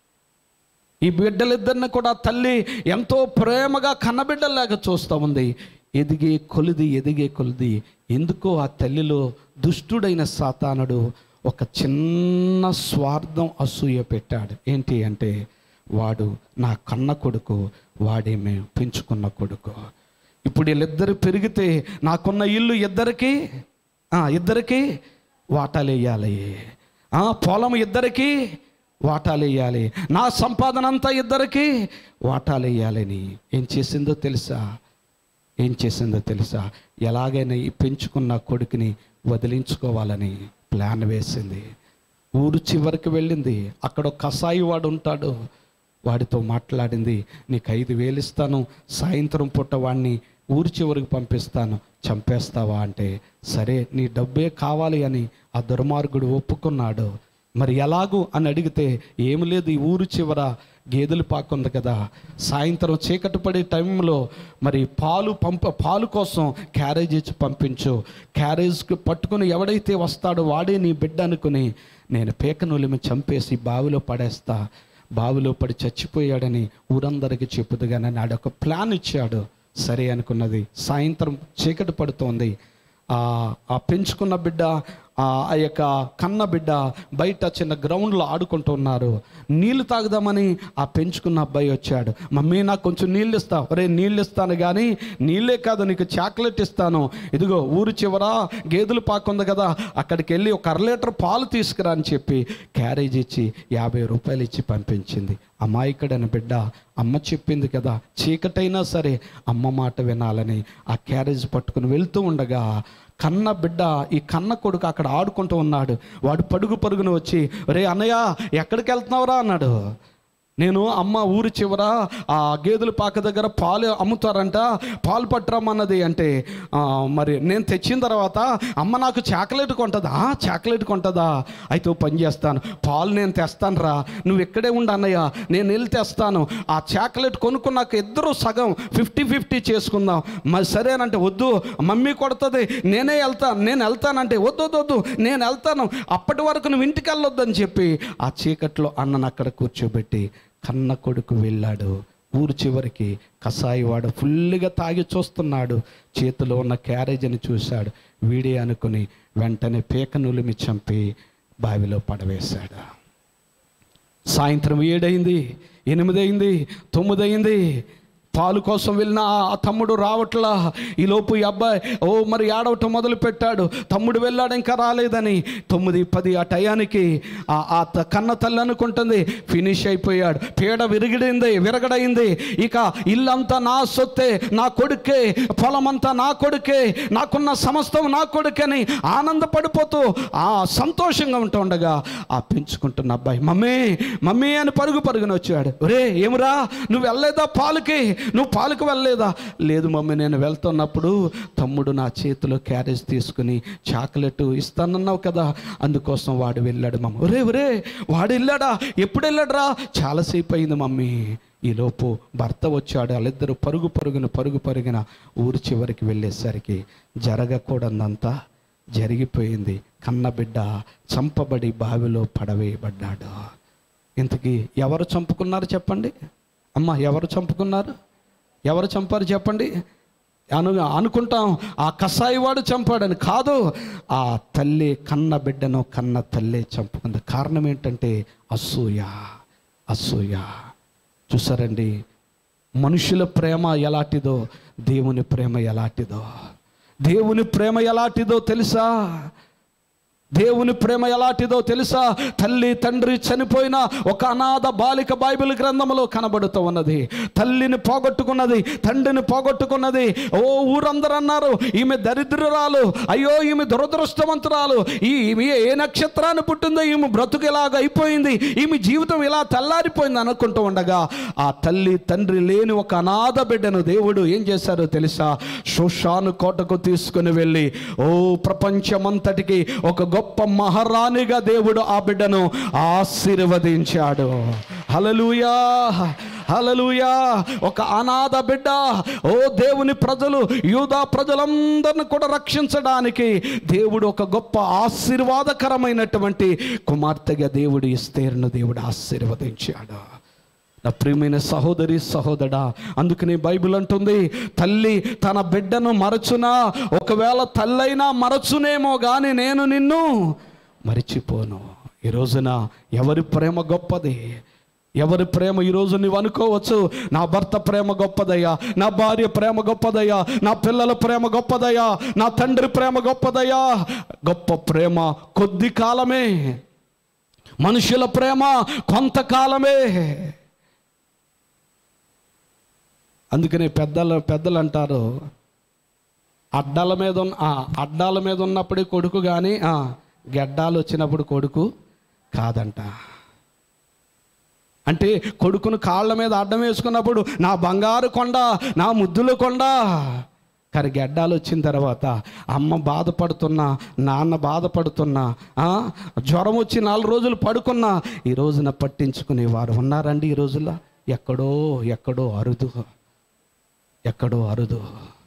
ఈ బిడ్డలిద్దరిని కూడా తల్లి ఎంతో ప్రేమగా కన్నబిడ్డలాగా చూస్తూ ఉంది ఎదిగే కొలిది ఎదిగే కొలిది ఎందుకో ఆ తల్లిలో దుష్టుడైన సాతానుడు ఒక చిన్న స్వార్థం అసూయ పెట్టాడు ఏంటి అంటే వాడు నా కన్న కొడుకు వాడే మేము పెంచుకున్న కొడుకు ఇప్పుడు వీళ్ళిద్దరు పెరిగితే నాకున్న ఇల్లు ఇద్దరికి ఆ, ఇద్దరికి వాటాలు వేయాలి ఆ, పొలం ఇద్దరికి వాటాలు వేయాలి నా సంపాదన అంతా ఇద్దరికి వాటాలు వేయాలని ఏం చేసిందో తెలుసా ఏం చేసిందో తెలుసా ఎలాగైనా ఈ పెంచుకున్న కొడుకుని వదిలించుకోవాలని ప్లాన్ వేసింది ఊరు చివరికి వెళ్ళింది అక్కడ ఒక కసాయి వాడు ఉంటాడు వాడితో మాట్లాడింది నీకు ఐదు వేలు ఇస్తాను సాయంత్రం పూట వాడిని ఊరి చివరికి పంపిస్తాను చంపేస్తావా అంటే సరే నీ డబ్బే కావాలి అని ఆ దుర్మార్గుడు ఒప్పుకున్నాడు మరి ఎలాగూ అని అడిగితే ఏమి లేదు ఈ ఊరు చివర గేదెలు పాకుంది కదా సాయంత్రం చీకటి పడే టైంలో మరి పాలు పంప పాలు కోసం క్యారేజ్ ఇచ్చి పంపించు క్యారేజ్కి పట్టుకుని ఎవడైతే వస్తాడో వాడే నీ బిడ్డ అనుకుని నేను పేకనూలిమి చంపేసి బావిలో పడేస్తా బావిలో పడి చచ్చిపోయాడని ఊరందరికీ చెప్పుదుగానే నాడు ఒక ప్లాన్ ఇచ్చాడు సరే అనుకున్నది సాయంత్రం చీకటి పడుతోంది ఆ ఆ పెంచుకున్న బిడ్డ ఆ ఆ యొక్క కన్న బిడ్డ బయట చిన్న గ్రౌండ్లో ఆడుకుంటూ ఉన్నారు నీళ్లు తాగుదామని ఆ పెంచుకున్న అబ్బాయి వచ్చాడు మమ్మీ నాకు కొంచెం నీళ్ళు ఇస్తా ఒరే నీళ్ళు ఇస్తాను కానీ నీళ్ళే కాదు నీకు చాక్లెట్ ఇస్తాను ఇదిగో ఊరు చివర గేదెలు పాకుంది కదా అక్కడికి వెళ్ళి ఒక అర లీటర్ పాలు తీసుకురా అని చెప్పి క్యారేజ్ ఇచ్చి యాభై రూపాయలు ఇచ్చి పంపించింది అమాయకుడని బిడ్డ అమ్మ చెప్పింది కదా చీకటైనా సరే అమ్మ మాట వినాలని ఆ క్యారేజ్ పట్టుకుని వెళ్తూ ఉండగా కన్న బిడ్డ ఈ కన్న కొడుకు అక్కడ ఆడుకుంటూ ఉన్నాడు వాడు పడుగు పరుగున వచ్చి రే అన్నయ్య ఎక్కడికి వెళ్తున్నావురా అన్నాడు నేను అమ్మ ఊరి చివర ఆ గేదెల పాక దగ్గర పాలు అమ్ముతారంట పాలు పట్టరమ్మన్నది అంటే ఆ, మరి నేను తెచ్చిన తర్వాత అమ్మ నాకు చాక్లెట్ కొంటదా చాక్లెట్ కొంటదా అయితే ఓ పని చేస్తాను పాలు నేను తెస్తాను రా నువ్వు ఇక్కడే ఉండు అన్నయ్య నేను వెళ్ళి తెస్తాను ఆ చాక్లెట్ కొనుక్కున్నాక ఇద్దరు సగం ఫిఫ్టీ ఫిఫ్టీ చేసుకుందాం మరి సరేనంటే వద్దు మమ్మీ కొడుతుంది నేనే వెళ్తాను నేను వెళ్తానంటే వద్దు వద్దు వద్దు నేను వెళ్తాను అప్పటి వరకు నువ్వు ఇంటికి వెళ్ళొద్దని చెప్పి ఆ చీకట్లో అన్నను అక్కడ కూర్చోబెట్టి కన్న కొడుకు వెళ్ళాడు ఊరు చివరికి కసాయివాడు ఫుల్గా తాగి చూస్తున్నాడు చేతిలో ఉన్న క్యారేజీని చూశాడు వీడే అనుకుని వెంటనే పీక నులిమి చంపి బావిలో పడవేశాడు సాయంత్రం ఏడైంది ఎనిమిది అయింది తొమ్మిది అయింది పాలు కోసం వెళ్ళిన ఆ తమ్ముడు రావట్లా ఈలోపు ఈ అబ్బాయి ఓ మరి ఆడవటం మొదలు పెట్టాడు తమ్ముడు వెళ్ళాడు ఇంకా రాలేదని తొమ్మిది పది ఆ టయానికి ఆ ఆ త- కన్న తల్లి అనుకుంటుంది ఫినిష్ అయిపోయాడు పీడ విరిగిడింది విరగడైంది ఇక ఇల్లంతా నా సొత్తే నా కొడుకే పొలమంతా నా కొడుకే నాకున్న సమస్తం నా కొడుకని ఆనందపడిపోతూ ఆ సంతోషంగా ఉంటూ ఉండగా ఆ పెంచుకుంటున్న అబ్బాయి మమ్మీ మమ్మీ అని పరుగు పరుగున వచ్చాడు ఒరే ఏమురా నువ్వు వెళ్ళలేదా పాలకి నువ్వు పాలకు వెళ్ళలేదా లేదు మమ్మీ నేను వెళ్తున్నప్పుడు తమ్ముడు నా చేతిలో క్యారేజ్ తీసుకుని చాక్లెట్ ఇస్తానన్నావు కదా అందుకోసం వాడు వెళ్ళాడు మమ్మ ఒరే ఒరే వాడు వెళ్ళాడా ఎప్పుడు వెళ్ళాడురా చాలాసేపు అయింది మమ్మీ ఈలోపు భర్త వచ్చాడు వాళ్ళిద్దరూ పరుగు పరుగున పరుగు పరుగున ఊరు చివరికి వెళ్ళేసరికి జరగకూడదంతా జరిగిపోయింది కన్నబిడ్డ చంపబడి బావిలో పడవేయబడ్డాడు ఇంతకీ ఎవరు చంపుకున్నారు చెప్పండి అమ్మ ఎవరు చంపుకున్నారు ఎవరు చంపారు చెప్పండి అను అనుకుంటాం ఆ కసాయివాడు చంపాడని కాదు ఆ తల్లి కన్న బిడ్డను కన్న తల్లే చంపుకుంది కారణం ఏంటంటే అసూయ అసూయ చూసారండి మనుషుల ప్రేమ ఎలాంటిదో దేవుని ప్రేమ ఎలాంటిదో దేవుని ప్రేమ ఎలాంటిదో తెలుసా దేవుని ప్రేమ ఎలాంటిదో తెలుసా తల్లి తండ్రి చనిపోయిన ఒక అనాథ బాలిక బైబిల్ గ్రంథంలో కనబడుతూ ఉన్నది తల్లిని పోగొట్టుకున్నది తండ్రిని పోగొట్టుకున్నది ఓ ఊరందరూ అన్నారు ఈమె దరిద్రురాలు అయ్యో ఈమె దురదృష్టవంతురాలు ఈ ఈమె ఏ నక్షత్రాన్ని పుట్టిందో ఈమె బ్రతుకు ఇలాగ అయిపోయింది ఈమె జీవితం ఇలా తెల్లారిపోయింది అనుకుంటూ ఉండగా ఆ తల్లి తండ్రి లేని ఒక అనాథ బిడ్డను దేవుడు ఏం చేశారో తెలుసా షోషాను కోటకు తీసుకుని వెళ్ళి ఓ ప్రపంచమంతటికి ఒక గొప్ప మహారాణిగా దేవుడు ఆ బిడ్డను ఆశీర్వదించాడు హలలుయా హలలుయా ఒక అనాథ బిడ్డ ఓ దేవుని ప్రజలు యూదా ప్రజలందరిని కూడా రక్షించడానికి దేవుడు ఒక గొప్ప ఆశీర్వాదకరమైనటువంటి కుమార్తెగా దేవుడు ఇస్తేరును దేవుడు ఆశీర్వదించాడు నా ప్రియమైన సహోదరి సహోదరా అందుకని బైబిల్ అంటుంది తల్లి తన బిడ్డను మరచునా ఒకవేళ తల్లైనా మరచునేమో కానీ నేను నిన్ను మరిచిపోను ఈ రోజున ఎవరి ప్రేమ గొప్పది ఎవరి ప్రేమ ఈరోజు నువ్వు అనుకోవచ్చు నా భర్త ప్రేమ గొప్పదయ్యా నా భార్య ప్రేమ గొప్పదయ్యా నా పిల్లల ప్రేమ గొప్పదయ్యా నా తండ్రి ప్రేమ గొప్పదయ్యా గొప్ప ప్రేమ కొద్ది కాలమే మనుషుల ప్రేమ కొంతకాలమే అందుకనే పెద్దలు పెద్దలు అంటారు అడ్డాల మీద ఉన్న ఆ, అడ్డాల మీద ఉన్నప్పుడే కొడుకు కానీ గెడ్డాలు వచ్చినప్పుడు కొడుకు కాదంట అంటే కొడుకును కాళ్ళ మీద అడ్డం వేసుకున్నప్పుడు నా బంగారు కొండ నా ముద్దుల కొండ కానీ గడ్డాలు వచ్చిన తర్వాత అమ్మ బాధపడుతున్నా నాన్న బాధపడుతున్నా ఆ, జ్వరం వచ్చి నాలుగు రోజులు పడుకున్నా ఈ రోజున పట్టించుకునే వారు ఉన్నారండి ఈ రోజుల్లో ఎక్కడో ఎక్కడో అరుదు ఎక్కడో అరుదు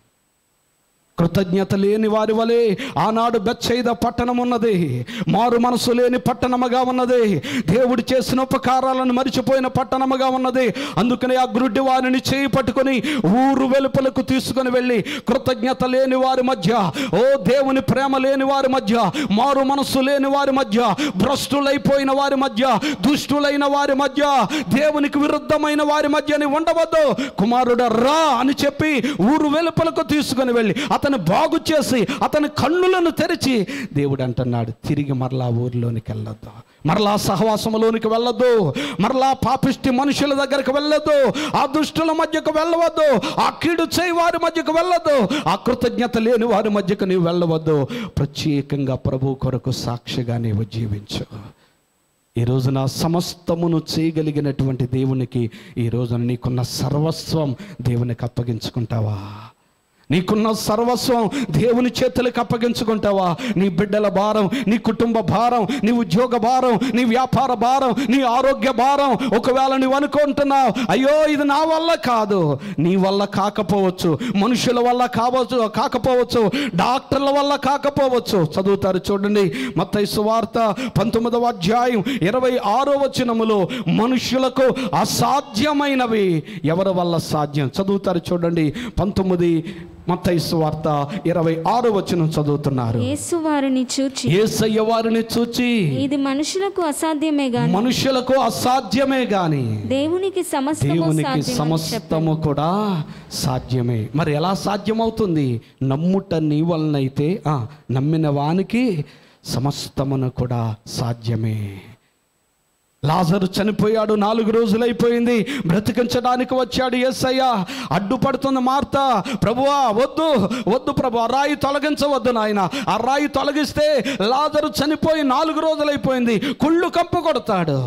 కృతజ్ఞత లేని వారి వలె ఆనాడు బెచ్చైద పట్టణం ఉన్నది మారు మనసు లేని పట్టణముగా ఉన్నది దేవుడు చేసిన ఉపకారాలను మరిచిపోయిన పట్టణముగా ఉన్నది అందుకని ఆ గ్రుడ్డి వారిని చేయి పట్టుకొని ఊరు వెలుపలకు తీసుకొని వెళ్ళి కృతజ్ఞత లేని వారి మధ్య ఓ దేవుని ప్రేమ లేని వారి మధ్య మారు మనసు లేని వారి మధ్య భ్రష్టులైపోయిన వారి మధ్య దుష్టులైన వారి మధ్య దేవునికి విరుద్ధమైన వారి మధ్య నీ ఉండవద్దు కుమారుడు రా అని చెప్పి ఊరు వెలుపలకు తీసుకొని వెళ్ళి అతను బాగు చేసి అతని కన్నులను తెరిచి దేవుడు అంటున్నాడు తిరిగి మరలా ఊరిలోనికి వెళ్ళొద్దు మరలా సహవాసంలోనికి వెళ్ళొద్దు మరలా పాపిష్టి మనుషుల దగ్గరికి వెళ్ళొద్దు ఆ దుష్టుల మధ్యకు వెళ్ళవద్దు ఆ కీడు చేయి వారి మధ్యకు వెళ్ళొద్దు ఆ కృతజ్ఞత లేని వారి మధ్యకు నీవు వెళ్ళవద్దు ప్రత్యేకంగా ప్రభు కొరకు సాక్షిగా నీవు జీవించు ఈ రోజున సమస్తమును చేయగలిగినటువంటి దేవునికి ఈ రోజున నీకున్న సర్వస్వం దేవునికి అప్పగించుకుంటావా నీకున్న సర్వస్వం దేవుని చేతులకు అప్పగించుకుంటావా నీ బిడ్డల భారం నీ కుటుంబ భారం నీ ఉద్యోగ భారం నీ వ్యాపార భారం నీ ఆరోగ్య భారం ఒకవేళ నువ్వు అనుకుంటున్నావు అయ్యో ఇది నా వల్ల కాదు నీ వల్ల కాకపోవచ్చు మనుషుల వల్ల కావచ్చు కాకపోవచ్చు డాక్టర్ల వల్ల కాకపోవచ్చు చదువుతారు చూడండి మత్తయి సువార్త పంతొమ్మిదవ అధ్యాయం ఇరవై ఆరో వచనములో మనుషులకు అసాధ్యమైనవి ఎవరి వల్ల సాధ్యం చదువుతారు చూడండి పంతొమ్మిది మత్తయి సువార్త ఇరవై ఆరో వచనం చదువుతున్నారు యేసు వారిని చూచి ఏసయ్య వారిని చూచి ఇది మనుషులకు అసాధ్యమే గాని మనుషులకు అసాధ్యమే గాని దేవునికి సమస్తము దేవునికి సాధ్యమని చెప్పాను సమస్తము కూడా సాధ్యమే మరి ఎలా సాధ్యమవుతుంది నమ్ముట నీ వలనైతే ఆ, నమ్మిన వానికి సమస్తమును కూడా సాధ్యమే లాజరు చనిపోయాడు నాలుగు రోజులైపోయింది బ్రతికించడానికి వచ్చాడు ఎస్సయ్య అడ్డుపడుతుంది మార్త ప్రభువా వద్దు వద్దు ప్రభు ఆ రాయి తొలగించవద్దు నాయన ఆ రాయి తొలగిస్తే లాజరు చనిపోయి నాలుగు రోజులైపోయింది కుళ్ళు కంపు కొడతాడు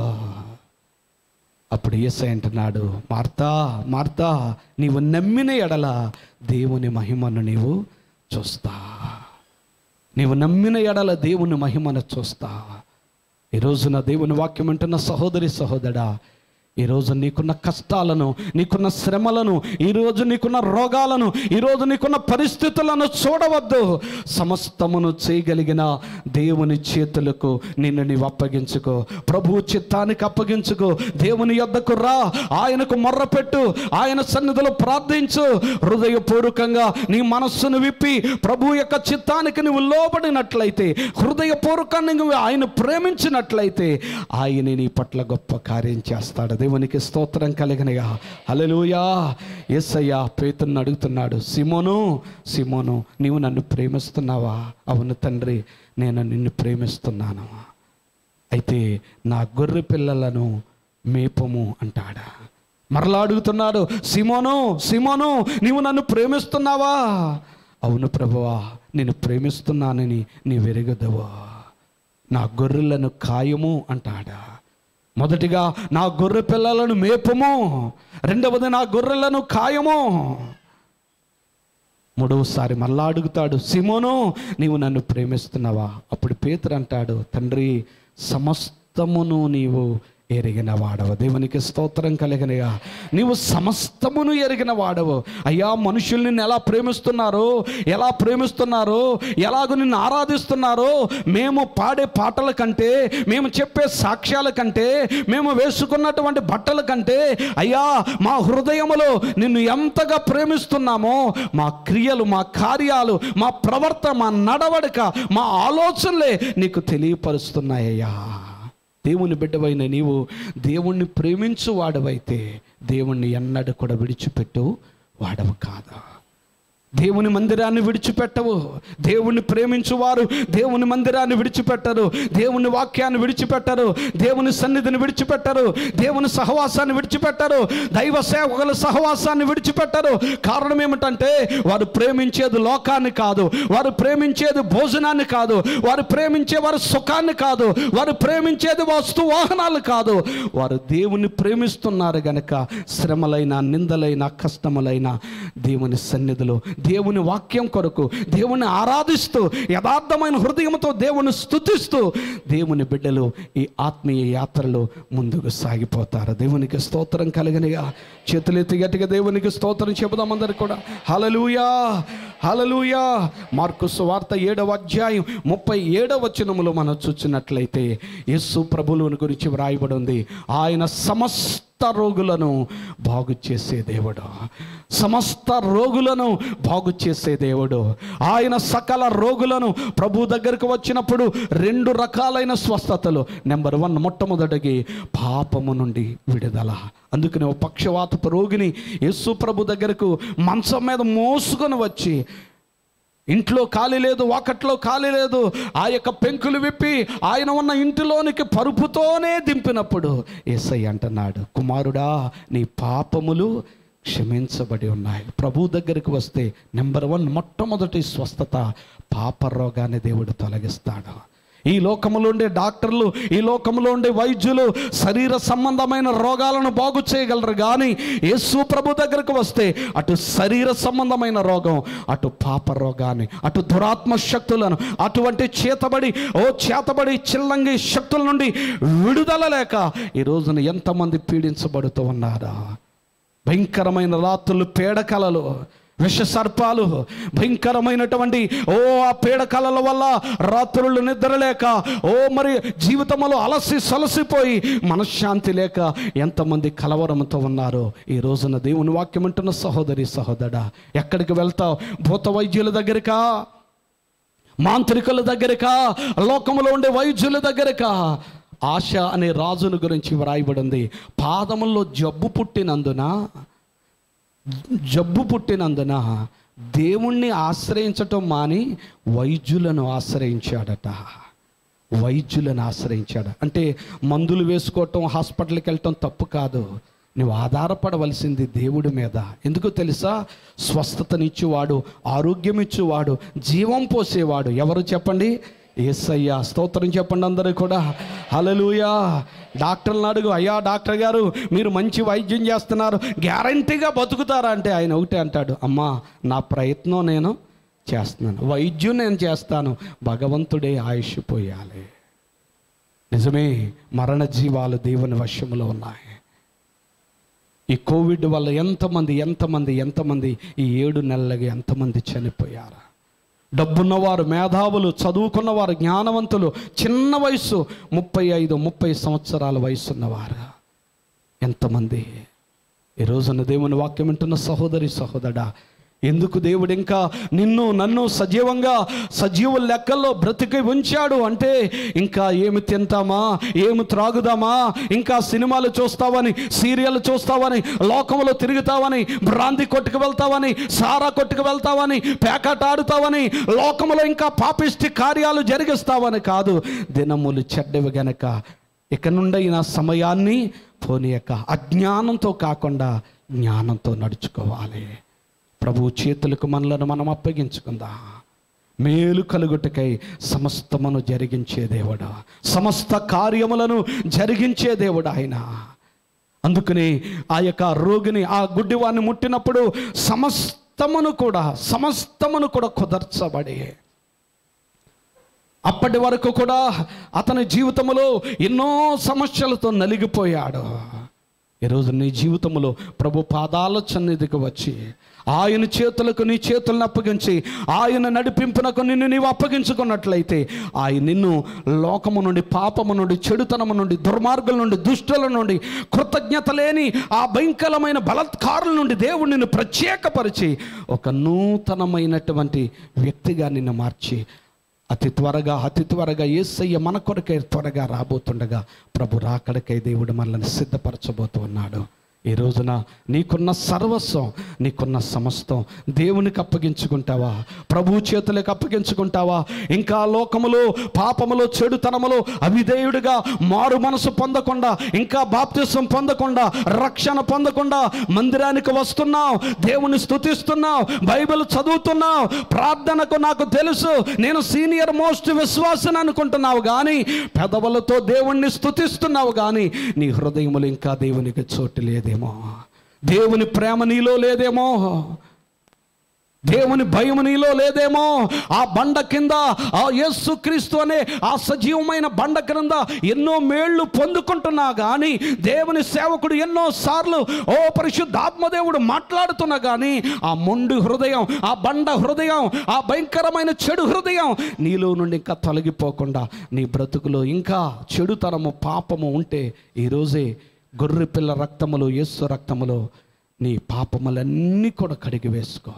అప్పుడు ఏసై అంటున్నాడు మార్తా మార్తా నీవు నమ్మిన ఎడల దేవుని మహిమను నీవు చూస్తా నీవు నమ్మిన ఎడల దేవుని మహిమను చూస్తా ఈ రోజున దేవుని వాక్యం అంటున్న సహోదరి సహోదరా ఈరోజు నీకున్న కష్టాలను నీకున్న శ్రమలను ఈరోజు నీకున్న రోగాలను ఈరోజు నీకున్న పరిస్థితులను చూడవద్దు సమస్తమును చేయగలిగిన దేవుని చేతులకు నిన్ను నీవు అప్పగించుకో ప్రభు చిత్తానికి అప్పగించుకో దేవుని యొద్దకు రా ఆయనకు మొర్రపెట్టు ఆయన సన్నిధిలో ప్రార్థించు హృదయపూర్వకంగా నీ మనస్సును విప్పి ప్రభు యొక్క చిత్తానికి నువ్వు లోబడినట్లయితే హృదయపూర్వకంగా నువ్వు ఆయన ప్రేమించినట్లయితే ఆయన నీ పట్ల గొప్ప కార్యం చేస్తాడు దేవునికి స్తోత్రం కలిగినగా హల్లెలూయా యేసయ్య పేతుని అడుగుతున్నాడు సిమోను సిమోను నీవు నన్ను ప్రేమిస్తున్నావా అవును తండ్రి నేను నిన్ను ప్రేమిస్తున్నాను అయితే నా గొర్రె పిల్లలను మేపము అంటాడా మరలా అడుగుతున్నాడు సిమోను సిమోను నీవు నన్ను ప్రేమిస్తున్నావా అవును ప్రభువా నేను ప్రేమిస్తున్నానని నీ వెరగదవా నా గొర్రెలను కాయము అంటాడా మొదటిగా నా గొర్రె పిల్లలను మేపము రెండవది నా గొర్రెలను కాయము మూడవసారి మళ్ళా అడుగుతాడు సిమోను నీవు నన్ను ప్రేమిస్తున్నావా అప్పుడు పేతురు అంటాడు తండ్రి సమస్తమును నీవు ఎరిగిన వాడవు దేవునికి స్తోత్రం కలిగినగా నీవు సమస్తమును ఎరిగిన వాడవు అయ్యా మనుషుల్ని నిన్ను ఎలా ప్రేమిస్తున్నారో ఎలా ప్రేమిస్తున్నారో ఎలాగో నిన్ను ఆరాధిస్తున్నారో మేము పాడే పాటల కంటే మేము చెప్పే సాక్ష్యాల కంటే మేము వేసుకున్నటువంటి బట్టల కంటే అయ్యా మా హృదయములో నిన్ను ఎంతగా ప్రేమిస్తున్నామో మా క్రియలు మా కార్యాలు మా ప్రవర్తన మా నడవడిక మా ఆలోచనలే నీకు తెలియపరుస్తున్నాయ్యా దేవుని బిడ్డవైన నీవు దేవుణ్ణి ప్రేమించు వాడవైతే దేవుణ్ణి ఎన్నడూ కూడా విడిచిపెట్టు వాడవు కాదా దేవుని మందిరాన్ని విడిచిపెట్టవు దేవుని ప్రేమించువారు దేవుని మందిరాన్ని విడిచిపెట్టరు దేవుని వాక్యాన్ని విడిచిపెట్టరు దేవుని సన్నిధిని విడిచిపెట్టరు దేవుని సహవాసాన్ని విడిచిపెట్టరు దైవ సేవకుల సహవాసాన్ని విడిచిపెట్టరు కారణం ఏమిటంటే వారు ప్రేమించేది లోకాన్ని కాదు వారు ప్రేమించేది భోజనాన్ని కాదు వారు ప్రేమించే వారు సుఖాన్ని కాదు వారు ప్రేమించేది వస్తు వాహనాలు కాదు వారు దేవుని ప్రేమిస్తున్నారు గనక శ్రమలైన నిందలైన కష్టములైన దేవుని సన్నిధిలో దేవుని వాక్యం కొరకు దేవుని ఆరాధిస్తూ యథార్థమైన హృదయంతో దేవుని స్తుతిస్తూ దేవుని బిడ్డలు ఈ ఆత్మీయ యాత్రలో ముందుకు సాగిపోతారు దేవునికి స్తోత్రం కలిగనిగా చేతులెత్తి గట్టిగా దేవునికి స్తోత్రం చెబుదాం అందరు కూడా హలలుయా హలలుయా మార్కు సువార్త ఏడవ అధ్యాయం ముప్పై ఏడవ వచనములో మనం చూసినట్లయితే యేసు ప్రభువుని గురించి వ్రాయబడి ఉంది ఆయన సమస్త రోగులను బాగు చేసే దేవుడు సమస్త రోగులను బాగు చేసే దేవుడు ఆయన సకల రోగులను ప్రభు దగ్గరకు వచ్చినప్పుడు రెండు రకాలైన స్వస్థతలు నెంబర్ వన్ మొట్టమొదటికి పాపము నుండి విడుదల అందుకని ఓ పక్షవాతపు రోగిని యేసు ప్రభు దగ్గరకు మంచం మీద మోసుకొని వచ్చి ఇంట్లో ఖాళీ లేదు వాకట్లో ఖాళీ లేదు ఆ యొక్క పెంకులు విప్పి ఆయన ఉన్న ఇంటిలోనికి పరుపుతోనే దింపినప్పుడు ఏసై అంటున్నాడు కుమారుడా నీ పాపములు క్షమించబడి ఉన్నాయి ప్రభు దగ్గరికి వస్తే నెంబర్ వన్ మొట్టమొదటి స్వస్థత పాప రోగాన్ని దేవుడు తొలగిస్తాడు ఈ లోకములో ఉండే డాక్టర్లు ఈ లోకములో ఉండే వైద్యులు శరీర సంబంధమైన రోగాలను బాగు చేయగలరు కానీ యేసు ప్రభు దగ్గరకు వస్తే అటు శరీర సంబంధమైన రోగం అటు పాప రోగాన్ని అటు దురాత్మ శక్తులను అటువంటి చేతబడి ఓ చేతబడి చిల్లంగి శక్తుల నుండి విడుదల లేక ఈ రోజున ఎంతమంది పీడించబడుతూ ఉన్నారా భయంకరమైన రాత్రులు పేడకలలు విష సర్పాలు భయంకరమైనటువంటి ఓ ఆ పీడకలల వల్ల రాత్రులు నిద్రలేక ఓ మరి జీవితంలో అలసి సలసిపోయి మనశ్శాంతి లేక ఎంతమంది కలవరంతో ఉన్నారో ఈ రోజున దేవుని వాక్యం అంటున్న సహోదరి సహోదరా ఎక్కడికి వెళ్తావు భూత వైద్యుల దగ్గరికా మాంత్రికుల దగ్గరకా లోకములో ఉండే వైద్యుల దగ్గరకా ఆశ అనే రాజును గురించి వ్రాయబడింది పాదముల్లో జబ్బు పుట్టినందున జబ్బు పుట్టినందున దేవుణ్ణి ఆశ్రయించటం మాని వైద్యులను ఆశ్రయించాడట వైద్యులను ఆశ్రయించాడు అంటే మందులు వేసుకోవటం హాస్పిటల్కి వెళ్ళటం తప్పు కాదు నువ్వు ఆధారపడవలసింది దేవుడి మీద ఎందుకు తెలుసా స్వస్థతనిచ్చేవాడు ఆరోగ్యం ఇచ్చేవాడు జీవం పోసేవాడు ఎవరు చెప్పండి ఏసయ్యా స్తోత్రం చెప్పండి అందరూ కూడా హలలుయా డాక్టర్లను అడుగు అయ్యా డాక్టర్ గారు మీరు మంచి వైద్యం చేస్తున్నారు గ్యారంటీగా బతుకుతారా అంటే ఆయన ఒకటే అంటాడు అమ్మా నా ప్రయత్నం నేను చేస్తున్నాను వైద్యం నేను చేస్తాను భగవంతుడే ఆయుష్ పోయాలి నిజమే మరణ జీవాలు దేవుని వశంలో ఉన్నాయి ఈ కోవిడ్ వల్ల ఎంతమంది ఎంతమంది ఎంతమంది ఈ ఏడు నెలలకి ఎంతమంది చనిపోయారు డబ్బున్నవారు మేధావులు చదువుకున్నవారు జ్ఞానవంతులు చిన్న వయసు ముప్పై ఐదు ముప్పై సంవత్సరాల వయసు ఉన్నవారు ఎంతమంది ఈ రోజున దేవుని వాక్యం వింటున్న సహోదరి సహోదరా ఎందుకు దేవుడు ఇంకా నిన్ను నన్ను సజీవంగా సజీవ లెక్కల్లో బ్రతికి ఉంచాడు అంటే ఇంకా ఏమి తింటామా ఏమి త్రాగుదామా ఇంకా సినిమాలు చూస్తావని సీరియల్ చూస్తావని లోకంలో తిరుగుతావని బ్రాంతి కొట్టుకు వెళ్తావని సారా కొట్టుకు వెళ్తావని పేకాట ఆడుతావని లోకములో ఇంకా పాపిష్టి కార్యాలు జరిగిస్తావని కాదు దినములు చెడ్డవి గనక ఇక నుండైన సమయాన్ని పోనీయక అజ్ఞానంతో కాకుండా జ్ఞానంతో నడుచుకోవాలి ప్రభు చేతులకు మనలను మనం అప్పగించుకుందాం మేలు కలుగుటకై సమస్తమును జరిగించే దేవుడా సమస్త కార్యములను జరిగించే దేవుడు ఆయన అందుకని ఆ యొక్క రోగిని ఆ గుడ్డివాన్ని ముట్టినప్పుడు సమస్తమును కూడా సమస్తమును కూడా కుదర్చబడి అప్పటి వరకు కూడా అతని జీవితంలో ఎన్నో సమస్యలతో నలిగిపోయాడు ఈరోజు నీ జీవితంలో ప్రభు పాదాల సన్నిధికి వచ్చి ఆయన చేతులకు నీ చేతులను అప్పగించి ఆయన నడిపింపునకు నిన్ను నీవు అప్పగించుకున్నట్లయితే ఆయన నిన్ను లోకము నుండి పాపము నుండి చెడుతనము నుండి దుర్మార్గుల నుండి దుష్టుల నుండి కృతజ్ఞత లేని ఆ భయంకరమైన బలత్కారుల నుండి దేవుడు నిన్ను ప్రత్యేకపరిచి ఒక నూతనమైనటువంటి వ్యక్తిగా నిన్ను మార్చి అతి త్వరగా అతి త్వరగా ఏసయ్య మన కొరకై త్వరగా రాబోతుండగా ప్రభు రాకడకై దేవుడు మనల్ని సిద్ధపరచబోతూ ఉన్నాడు ఈ రోజున నీకున్న సర్వస్వం నీకున్న సమస్తం దేవునికి అప్పగించుకుంటావా ప్రభు చేతులకు అప్పగించుకుంటావా ఇంకా లోకములో పాపములో చెడుతనములో అవిధేయుడిగా మారు మనసు పొందకుండా ఇంకా బాప్తిసం పొందకుండా రక్షణ పొందకుండా మందిరానికి వస్తున్నావు దేవుని స్తుతిస్తున్నావు బైబిల్ చదువుతున్నావు ప్రార్థనకు నాకు తెలుసు నేను సీనియర్ మోస్ట్ విశ్వాసని అనుకుంటున్నావు కానీ పెదవులతో దేవుణ్ణి స్తుతిస్తున్నావు కానీ నీ హృదయములు ఇంకా దేవునికి చోటు లేదేమో దేవుని ప్రేమ నీలో లేదేమో దేవుని భయం నీలో లేదేమో ఆ బండ కింద ఆ యేసుక్రీస్తు అనే ఆ సజీవమైన బండ క్రింద ఎన్నో మేళ్లు పొందుకుంటున్నా కానీ దేవుని సేవకుడు ఎన్నో సార్లు ఓ పరిశుద్ధాత్మదేవుడు మాట్లాడుతున్నా కానీ ఆ మొండి హృదయం ఆ బండ హృదయం ఆ భయంకరమైన చెడు హృదయం నీలో నుండి ఇంకా తొలగిపోకుండా నీ బ్రతుకులో ఇంకా చెడుతనము పాపము ఉంటే ఈరోజే గొర్రె పిల్ల రక్తములో యేసు రక్తములో నీ పాపములన్నీ కూడా కడిగి వేసుకో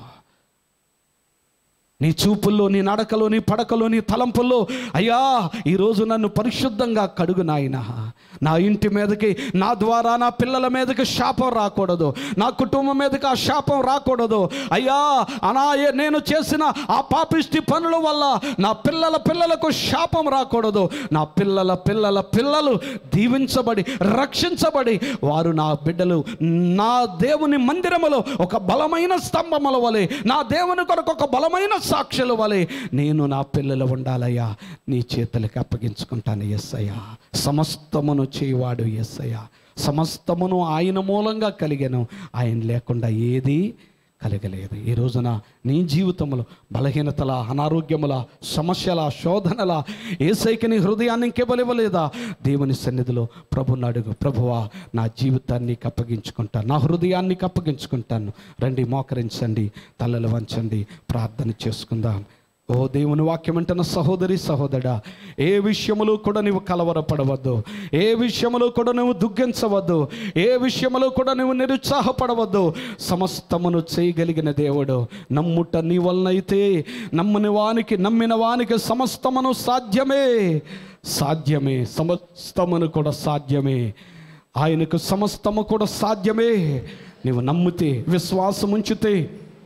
నీ చూపుల్లో నీ నడకలో నీ పడకలో నీ తలంపుల్లో అయ్యా ఈరోజు నన్ను పరిశుద్ధంగా కడుగు నాయన నా ఇంటి మీదకి నా ద్వారా నా పిల్లల మీదకి శాపం రాకూడదు నా కుటుంబం మీదకి ఆ శాపం రాకూడదు అయ్యా అనా నేను చేసిన ఆ పాపిష్టి పనుల వల్ల నా పిల్లల పిల్లలకు శాపం రాకూడదు నా పిల్లల పిల్లల పిల్లలు దీవించబడి రక్షించబడి వారు నా బిడ్డలు నా దేవుని మందిరములో ఒక బలమైన స్తంభముల వలె నా దేవుని కొరకు ఒక బలమైన సాక్షుల వలె నేను నా పిల్లలు ఉండాలయ్యా నీ చేతులకి అప్పగించుకుంటాను ఎస్సయ్యా సమస్తమును చేయవాడు ఎస్సయ్యా సమస్తమును ఆయన మూలంగా కలిగాను ఆయన లేకుండా ఏది కలగలేదు ఈ రోజున నీ జీవితంలో బలహీనతల అనారోగ్యముల సమస్యల శోధనల ఏసైకి నీ హృదయాన్ని ఇంకెవలివ్వలేదా దేవుని సన్నిధిలో ప్రభుని అడుగు ప్రభువా నా జీవితాన్ని నీకు అప్పగించుకుంటాను నా హృదయాన్ని నీకు అప్పగించుకుంటాను రండి మోకరించండి తలలు వంచండి ప్రార్థన చేసుకుందాం ఓ దేవుని వాక్యం అంటున్న సహోదరి సహోదరా ఏ విషయములో కూడా నువ్వు కలవరపడవద్దు ఏ విషయములో కూడా నువ్వు దుఃఖించవద్దు ఏ విషయములో కూడా నువ్వు నిరుత్సాహపడవద్దు సమస్తమును చేయగలిగిన దేవుడు నమ్ముట నీ వలనైతే నమ్మని వానికి నమ్మిన వానికి సమస్తమును సాధ్యమే సాధ్యమే సమస్తమును కూడా సాధ్యమే ఆయనకు సమస్తము కూడా సాధ్యమే నీవు నమ్మితే విశ్వాసం ఉంచితే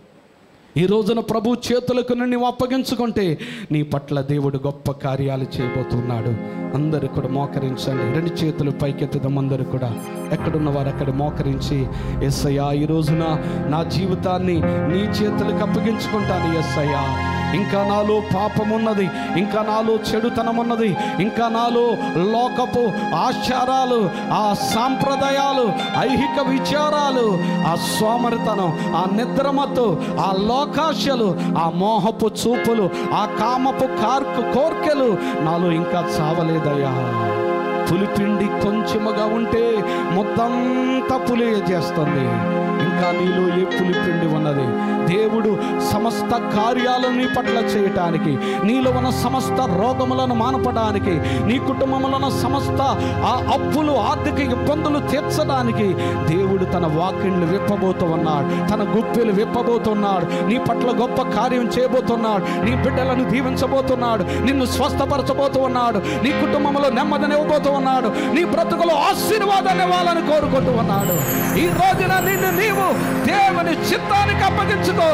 ఈ రోజున ప్రభు చేతులకు నువ్వు అప్పగించుకుంటే నీ పట్ల దేవుడు గొప్ప కార్యాలు చేయబోతున్నాడు అందరూ కూడా మోకరించండి రెండు చేతులు పైకెత్తుదాం అందరూ కూడా ఎక్కడున్న వారు అక్కడ మోకరించి ఎస్సయ్యా ఈ రోజున నా జీవితాన్ని నీ చేతులకు అప్పగించుకుంటాను ఎస్సయ్యా ఇంకా నాలో పాపం ఉన్నది ఇంకా నాలో చెడుతనం ఉన్నది ఇంకా నాలో లోకపు ఆచారాలు ఆ సాంప్రదాయాలు ఐహిక విచారాలు ఆ సోమరితనం ఆ నిద్రమత్తు ఆ లోకాశలు ఆ మోహపు చూపులు ఆ కామపు కార్కు కోర్కెలు నాలో ఇంకా చావలేదయ్యా పులిపిండి కొంచెముగా ఉంటే మొత్తంతా పులియ చేస్తుంది ఇంకా నీలో ఏ పులిపిండి ఉన్నది దేవుడు సమస్త కార్యాలను నీ పట్ల చేయటానికి నీలో ఉన్న సమస్త రోగములను మానపడానికి నీ కుటుంబంలో ఉన్న సమస్త ఆ అప్పులు ఆర్థిక ఇబ్బందులు తీర్చడానికి దేవుడు తన వాక్యలు విప్పబోతూ ఉన్నాడు తన గుప్పెలు విప్పబోతున్నాడు నీ పట్ల గొప్ప కార్యం చేయబోతున్నాడు నీ బిడ్డలను దీవించబోతున్నాడు నిన్ను స్వస్థపరచబోతూ ఉన్నాడు నీ కుటుంబంలో నెమ్మదిని ఇవ్వబోతూ ఉన్నాడు నీ బ్రతుకులో ఆశీర్వాదాన్ని ఇవ్వాలని కోరుకుంటూ ఉన్నాడు ఈ రోజున నిన్ను నీవు దేవుని చిత్తానికి అప్పగించుకో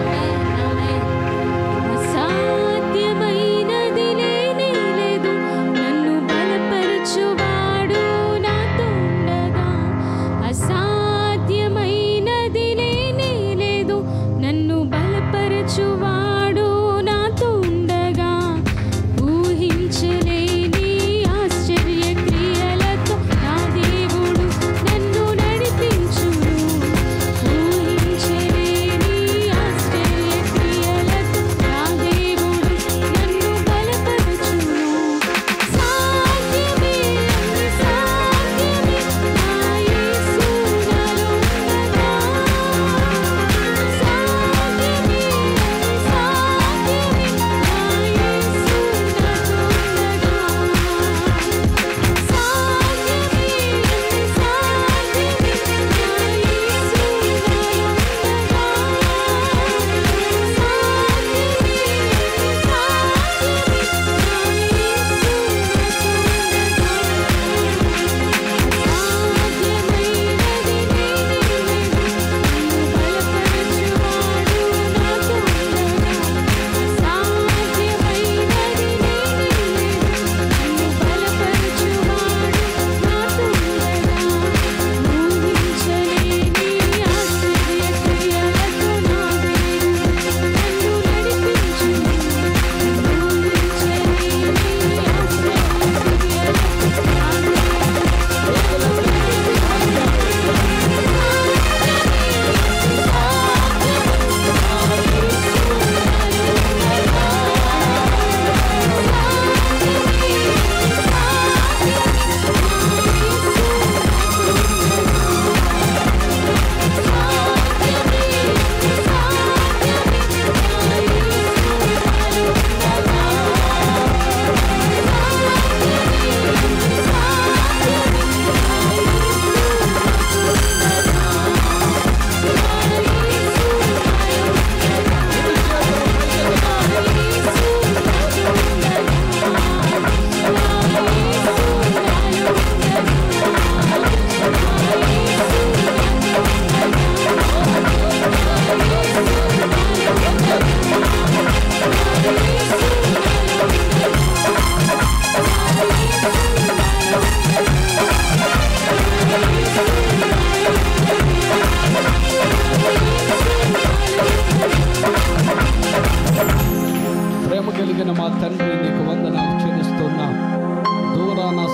అసాధ్యమైనది లేనే లేదు నన్ను బలపరచువాడు నాతో ఉండగా అసాధ్యమైనది లేనే లేదు నన్ను బలపరచువాడు నాతో ఉండగా ఊహించలేని ఆశ్చర్య క్రియలతో నా దేవుడు నన్ను నడిపించును ఊహించలేని ఆశ్చర్య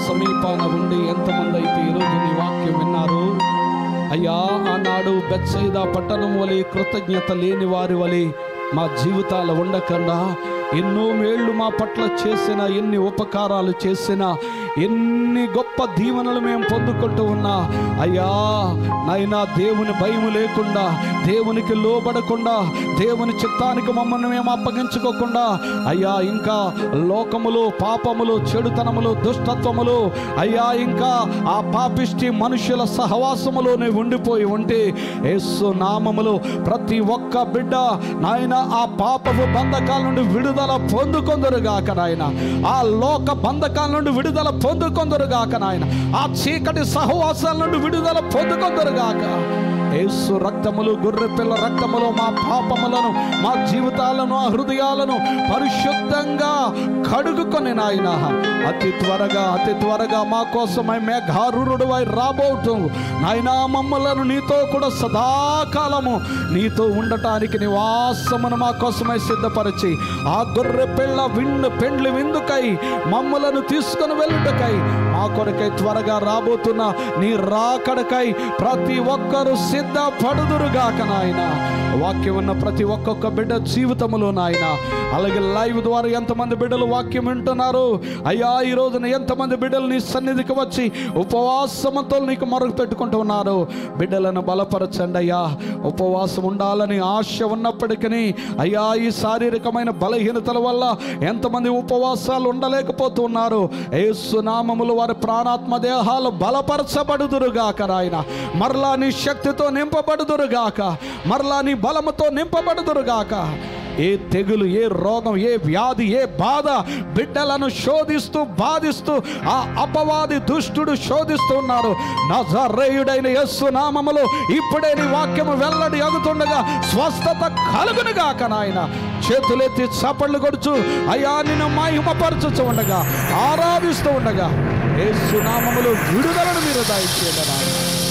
సమీపాన ఉండి ఎంతమంది అయితే ఈరోజు నీ వాక్యం విన్నారు అయ్యా ఆనాడు బెత్సైదా పట్టణం వలె కృతజ్ఞత లేని వారి వలె మా జీవితాలు ఉండకుండా ఎన్నో మేళ్ళు మా పట్ల చేసిన ఎన్ని ఉపకారాలు చేసిన ఎన్ని గొప్ప దీవెనలు మేము పొందుకుంటూ ఉన్నా అయ్యా నాయనా దేవుని భయం లేకుండా దేవునికి లోబడకుండా దేవుని చిత్తానికి మమ్మల్ని మేము అప్పగించుకోకుండా అయ్యా ఇంకా లోకములు పాపములు చెడుతనములు దుష్టత్వములు అయ్యా ఇంకా ఆ పాపిష్టి మనుషుల సహవాసములోనే ఉండిపోయి ఉంటే యేసు నామములు ప్రతి ఒక్క బిడ్డ నాయన ఆ పాపపు బంధకాల నుండి విడుదల పొందుకొందరుగాక నాయన ఆ లోక బంధకాల నుండి విడుదల పొందుకొందరుగాక నాయన ఆ చీకటి సహవాసాల నుండి విడుదల పొందుకొందరుగాక యేసు రక్తములు గొర్రెపిల్ల రక్తములు మా పాపములను మా జీవితాలను ఆ హృదయాలను పరిశుద్ధంగా కడుగుకొని నాయన అతి త్వరగా అతి త్వరగా మా కోసమై మేఘారుడువై రాబోతు నాయనా మమ్మలను నీతో కూడా సదాకాలము నీతో ఉండటానికి నివాసమును మా కోసమై సిద్ధపరిచి ఆ గొర్రె పిల్ల విండు పెండ్లి విందుకై మమ్మలను తీసుకొని వెళ్ళుటకై మా కొరకై త్వరగా రాబోతున్న నీ రాకడకై ప్రతి ఒక్కరూ సిద్ధపడుదురుగాక నాయన వాక్యం ఉన్న ప్రతి ఒక్కొక్క బిడ్డ జీవితములో నాయన అలాగే లైవ్ ద్వారా ఎంతమంది బిడ్డలు వాక్యం వింటున్నారు అయ్యా ఈ రోజున ఎంతమంది బిడ్డలు నీ సన్నిధికి వచ్చి ఉపవాసముతో నీకు మొరకు పెట్టుకుంటూ ఉన్నారు బిడ్డలను బలపరచండి అయ్యా ఉపవాసం ఉండాలని ఆశ ఉన్నప్పటికీ అయ్యా ఈ శారీరకమైన బలహీనతల వల్ల ఎంతమంది ఉపవాసాలు ఉండలేకపోతున్నారు యేసు నామములు వారి ప్రాణాత్మ దేహాలు బలపరచబడుదురుగాక నాయన మరలా నీ శక్తితో నింపబడుదురుగాక మరలా నీ బలముతో నింపబడుదురుగాక ఏ తెగులు ఏ రోగం ఏ వ్యాధి ఏ బాధ బిడ్డలను శోధిస్తూ బాధిస్తూ ఆ అపవాది దుష్టుడు శోధిస్తూ ఉన్నారు నజరేయుడైన యస్సు నామములో ఇప్పుడే నీ వాక్యము వెల్లడి అగుతుండగా స్వస్థత కలుగునుగాక నాయన చేతులెత్తి చప్పళ్ళు కొడుచు అయ్యా నిన్ను మహిమపరచుచు ఉండగా ఆరాధిస్తూ ఉండగా యేసు నామములో విడుదలను మీరు దయచేయండి నాయన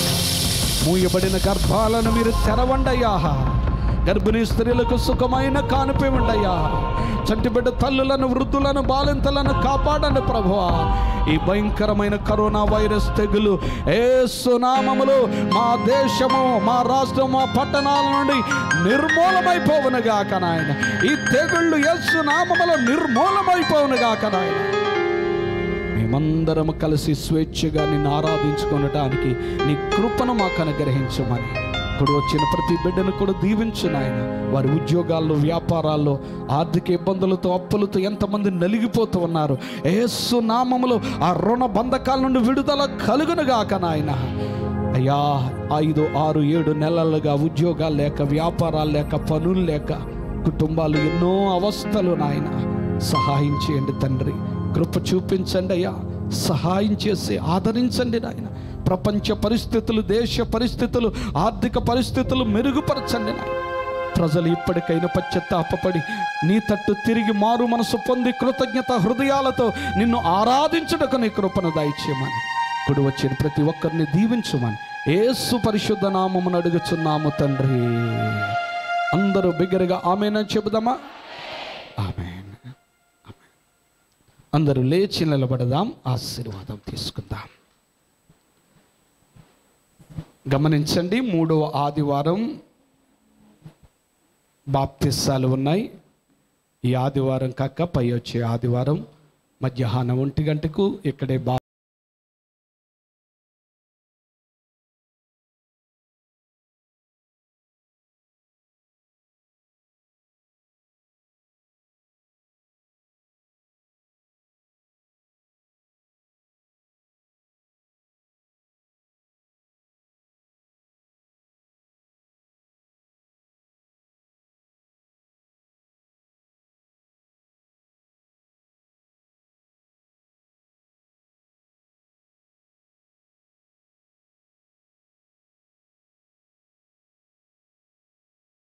మూయబడిన గర్భాలను మీరు తెరవండయ్యా గర్భిణీ స్త్రీలకు సుఖమైన కానుపే ఉండయ్యా చంటిబిడ్డ తల్లులను వృద్ధులను బాలింతలను కాపాడండి ప్రభువా ఈ భయంకరమైన కరోనా వైరస్ తెగులు ఏ సునామములు మా దేశము మా రాష్ట్రం మా పట్టణాల నుండి నిర్మూలమైపోవునుగాక నాయన ఈ తెగుళ్ళు యస్సు నామములో నిర్మూలమైపోవునుగాక నాయన మేమందరం కలిసి స్వేచ్ఛగా నిన్ను ఆరాధించుకొనటానికి నీ కృపను మాకు అనుగ్రహించమని ఇప్పుడు వచ్చిన ప్రతి బిడ్డను కూడా దీవించు నాయన వారి ఉద్యోగాల్లో వ్యాపారాల్లో ఆర్థిక ఇబ్బందులతో అప్పులతో ఎంతమంది నలిగిపోతూ ఉన్నారు ఏసు నామములో ఆ రుణ బంధకాల నుండి విడుదల కలుగునుగాక నాయన అయ్యా ఐదు ఆరు ఏడు నెలలుగా ఉద్యోగాలు లేక వ్యాపారాలు లేక పనులు లేక కుటుంబాలు ఎన్నో అవస్థలు నాయన సహాయం చేయండి తండ్రి కృప చూపించండి అయ్యా సహాయం చేసి ఆదరించండి నాయన ప్రపంచ పరిస్థితులు దేశ పరిస్థితులు ఆర్థిక పరిస్థితులు మెరుగుపరచండి నాయన ప్రజలు ఇప్పటికైనా పశ్చాత్తాపడి నీ తట్టు తిరిగి మారు మనసు పొంది కృతజ్ఞత హృదయాలతో నిన్ను ఆరాధించుటకు నీ కృపను దయచేయమని ఇప్పుడు వచ్చిన ప్రతి ఒక్కరిని దీవించమని ఏసు పరిశుద్ధ నామమును అడుగుచున్నాము తండ్రి అందరూ బిగ్గరగా ఆమెనని చెబుదామా ఆమెన్ అందరూ లేచి నిలబడదాం ఆశీర్వాదం తీసుకుందాం గమనించండి మూడవ ఆదివారం బాప్తిస్సాలు ఉన్నాయి ఈ ఆదివారం కాక పై వచ్చే ఆదివారం మధ్యాహ్నం ఒంటి గంటకు ఇక్కడే బా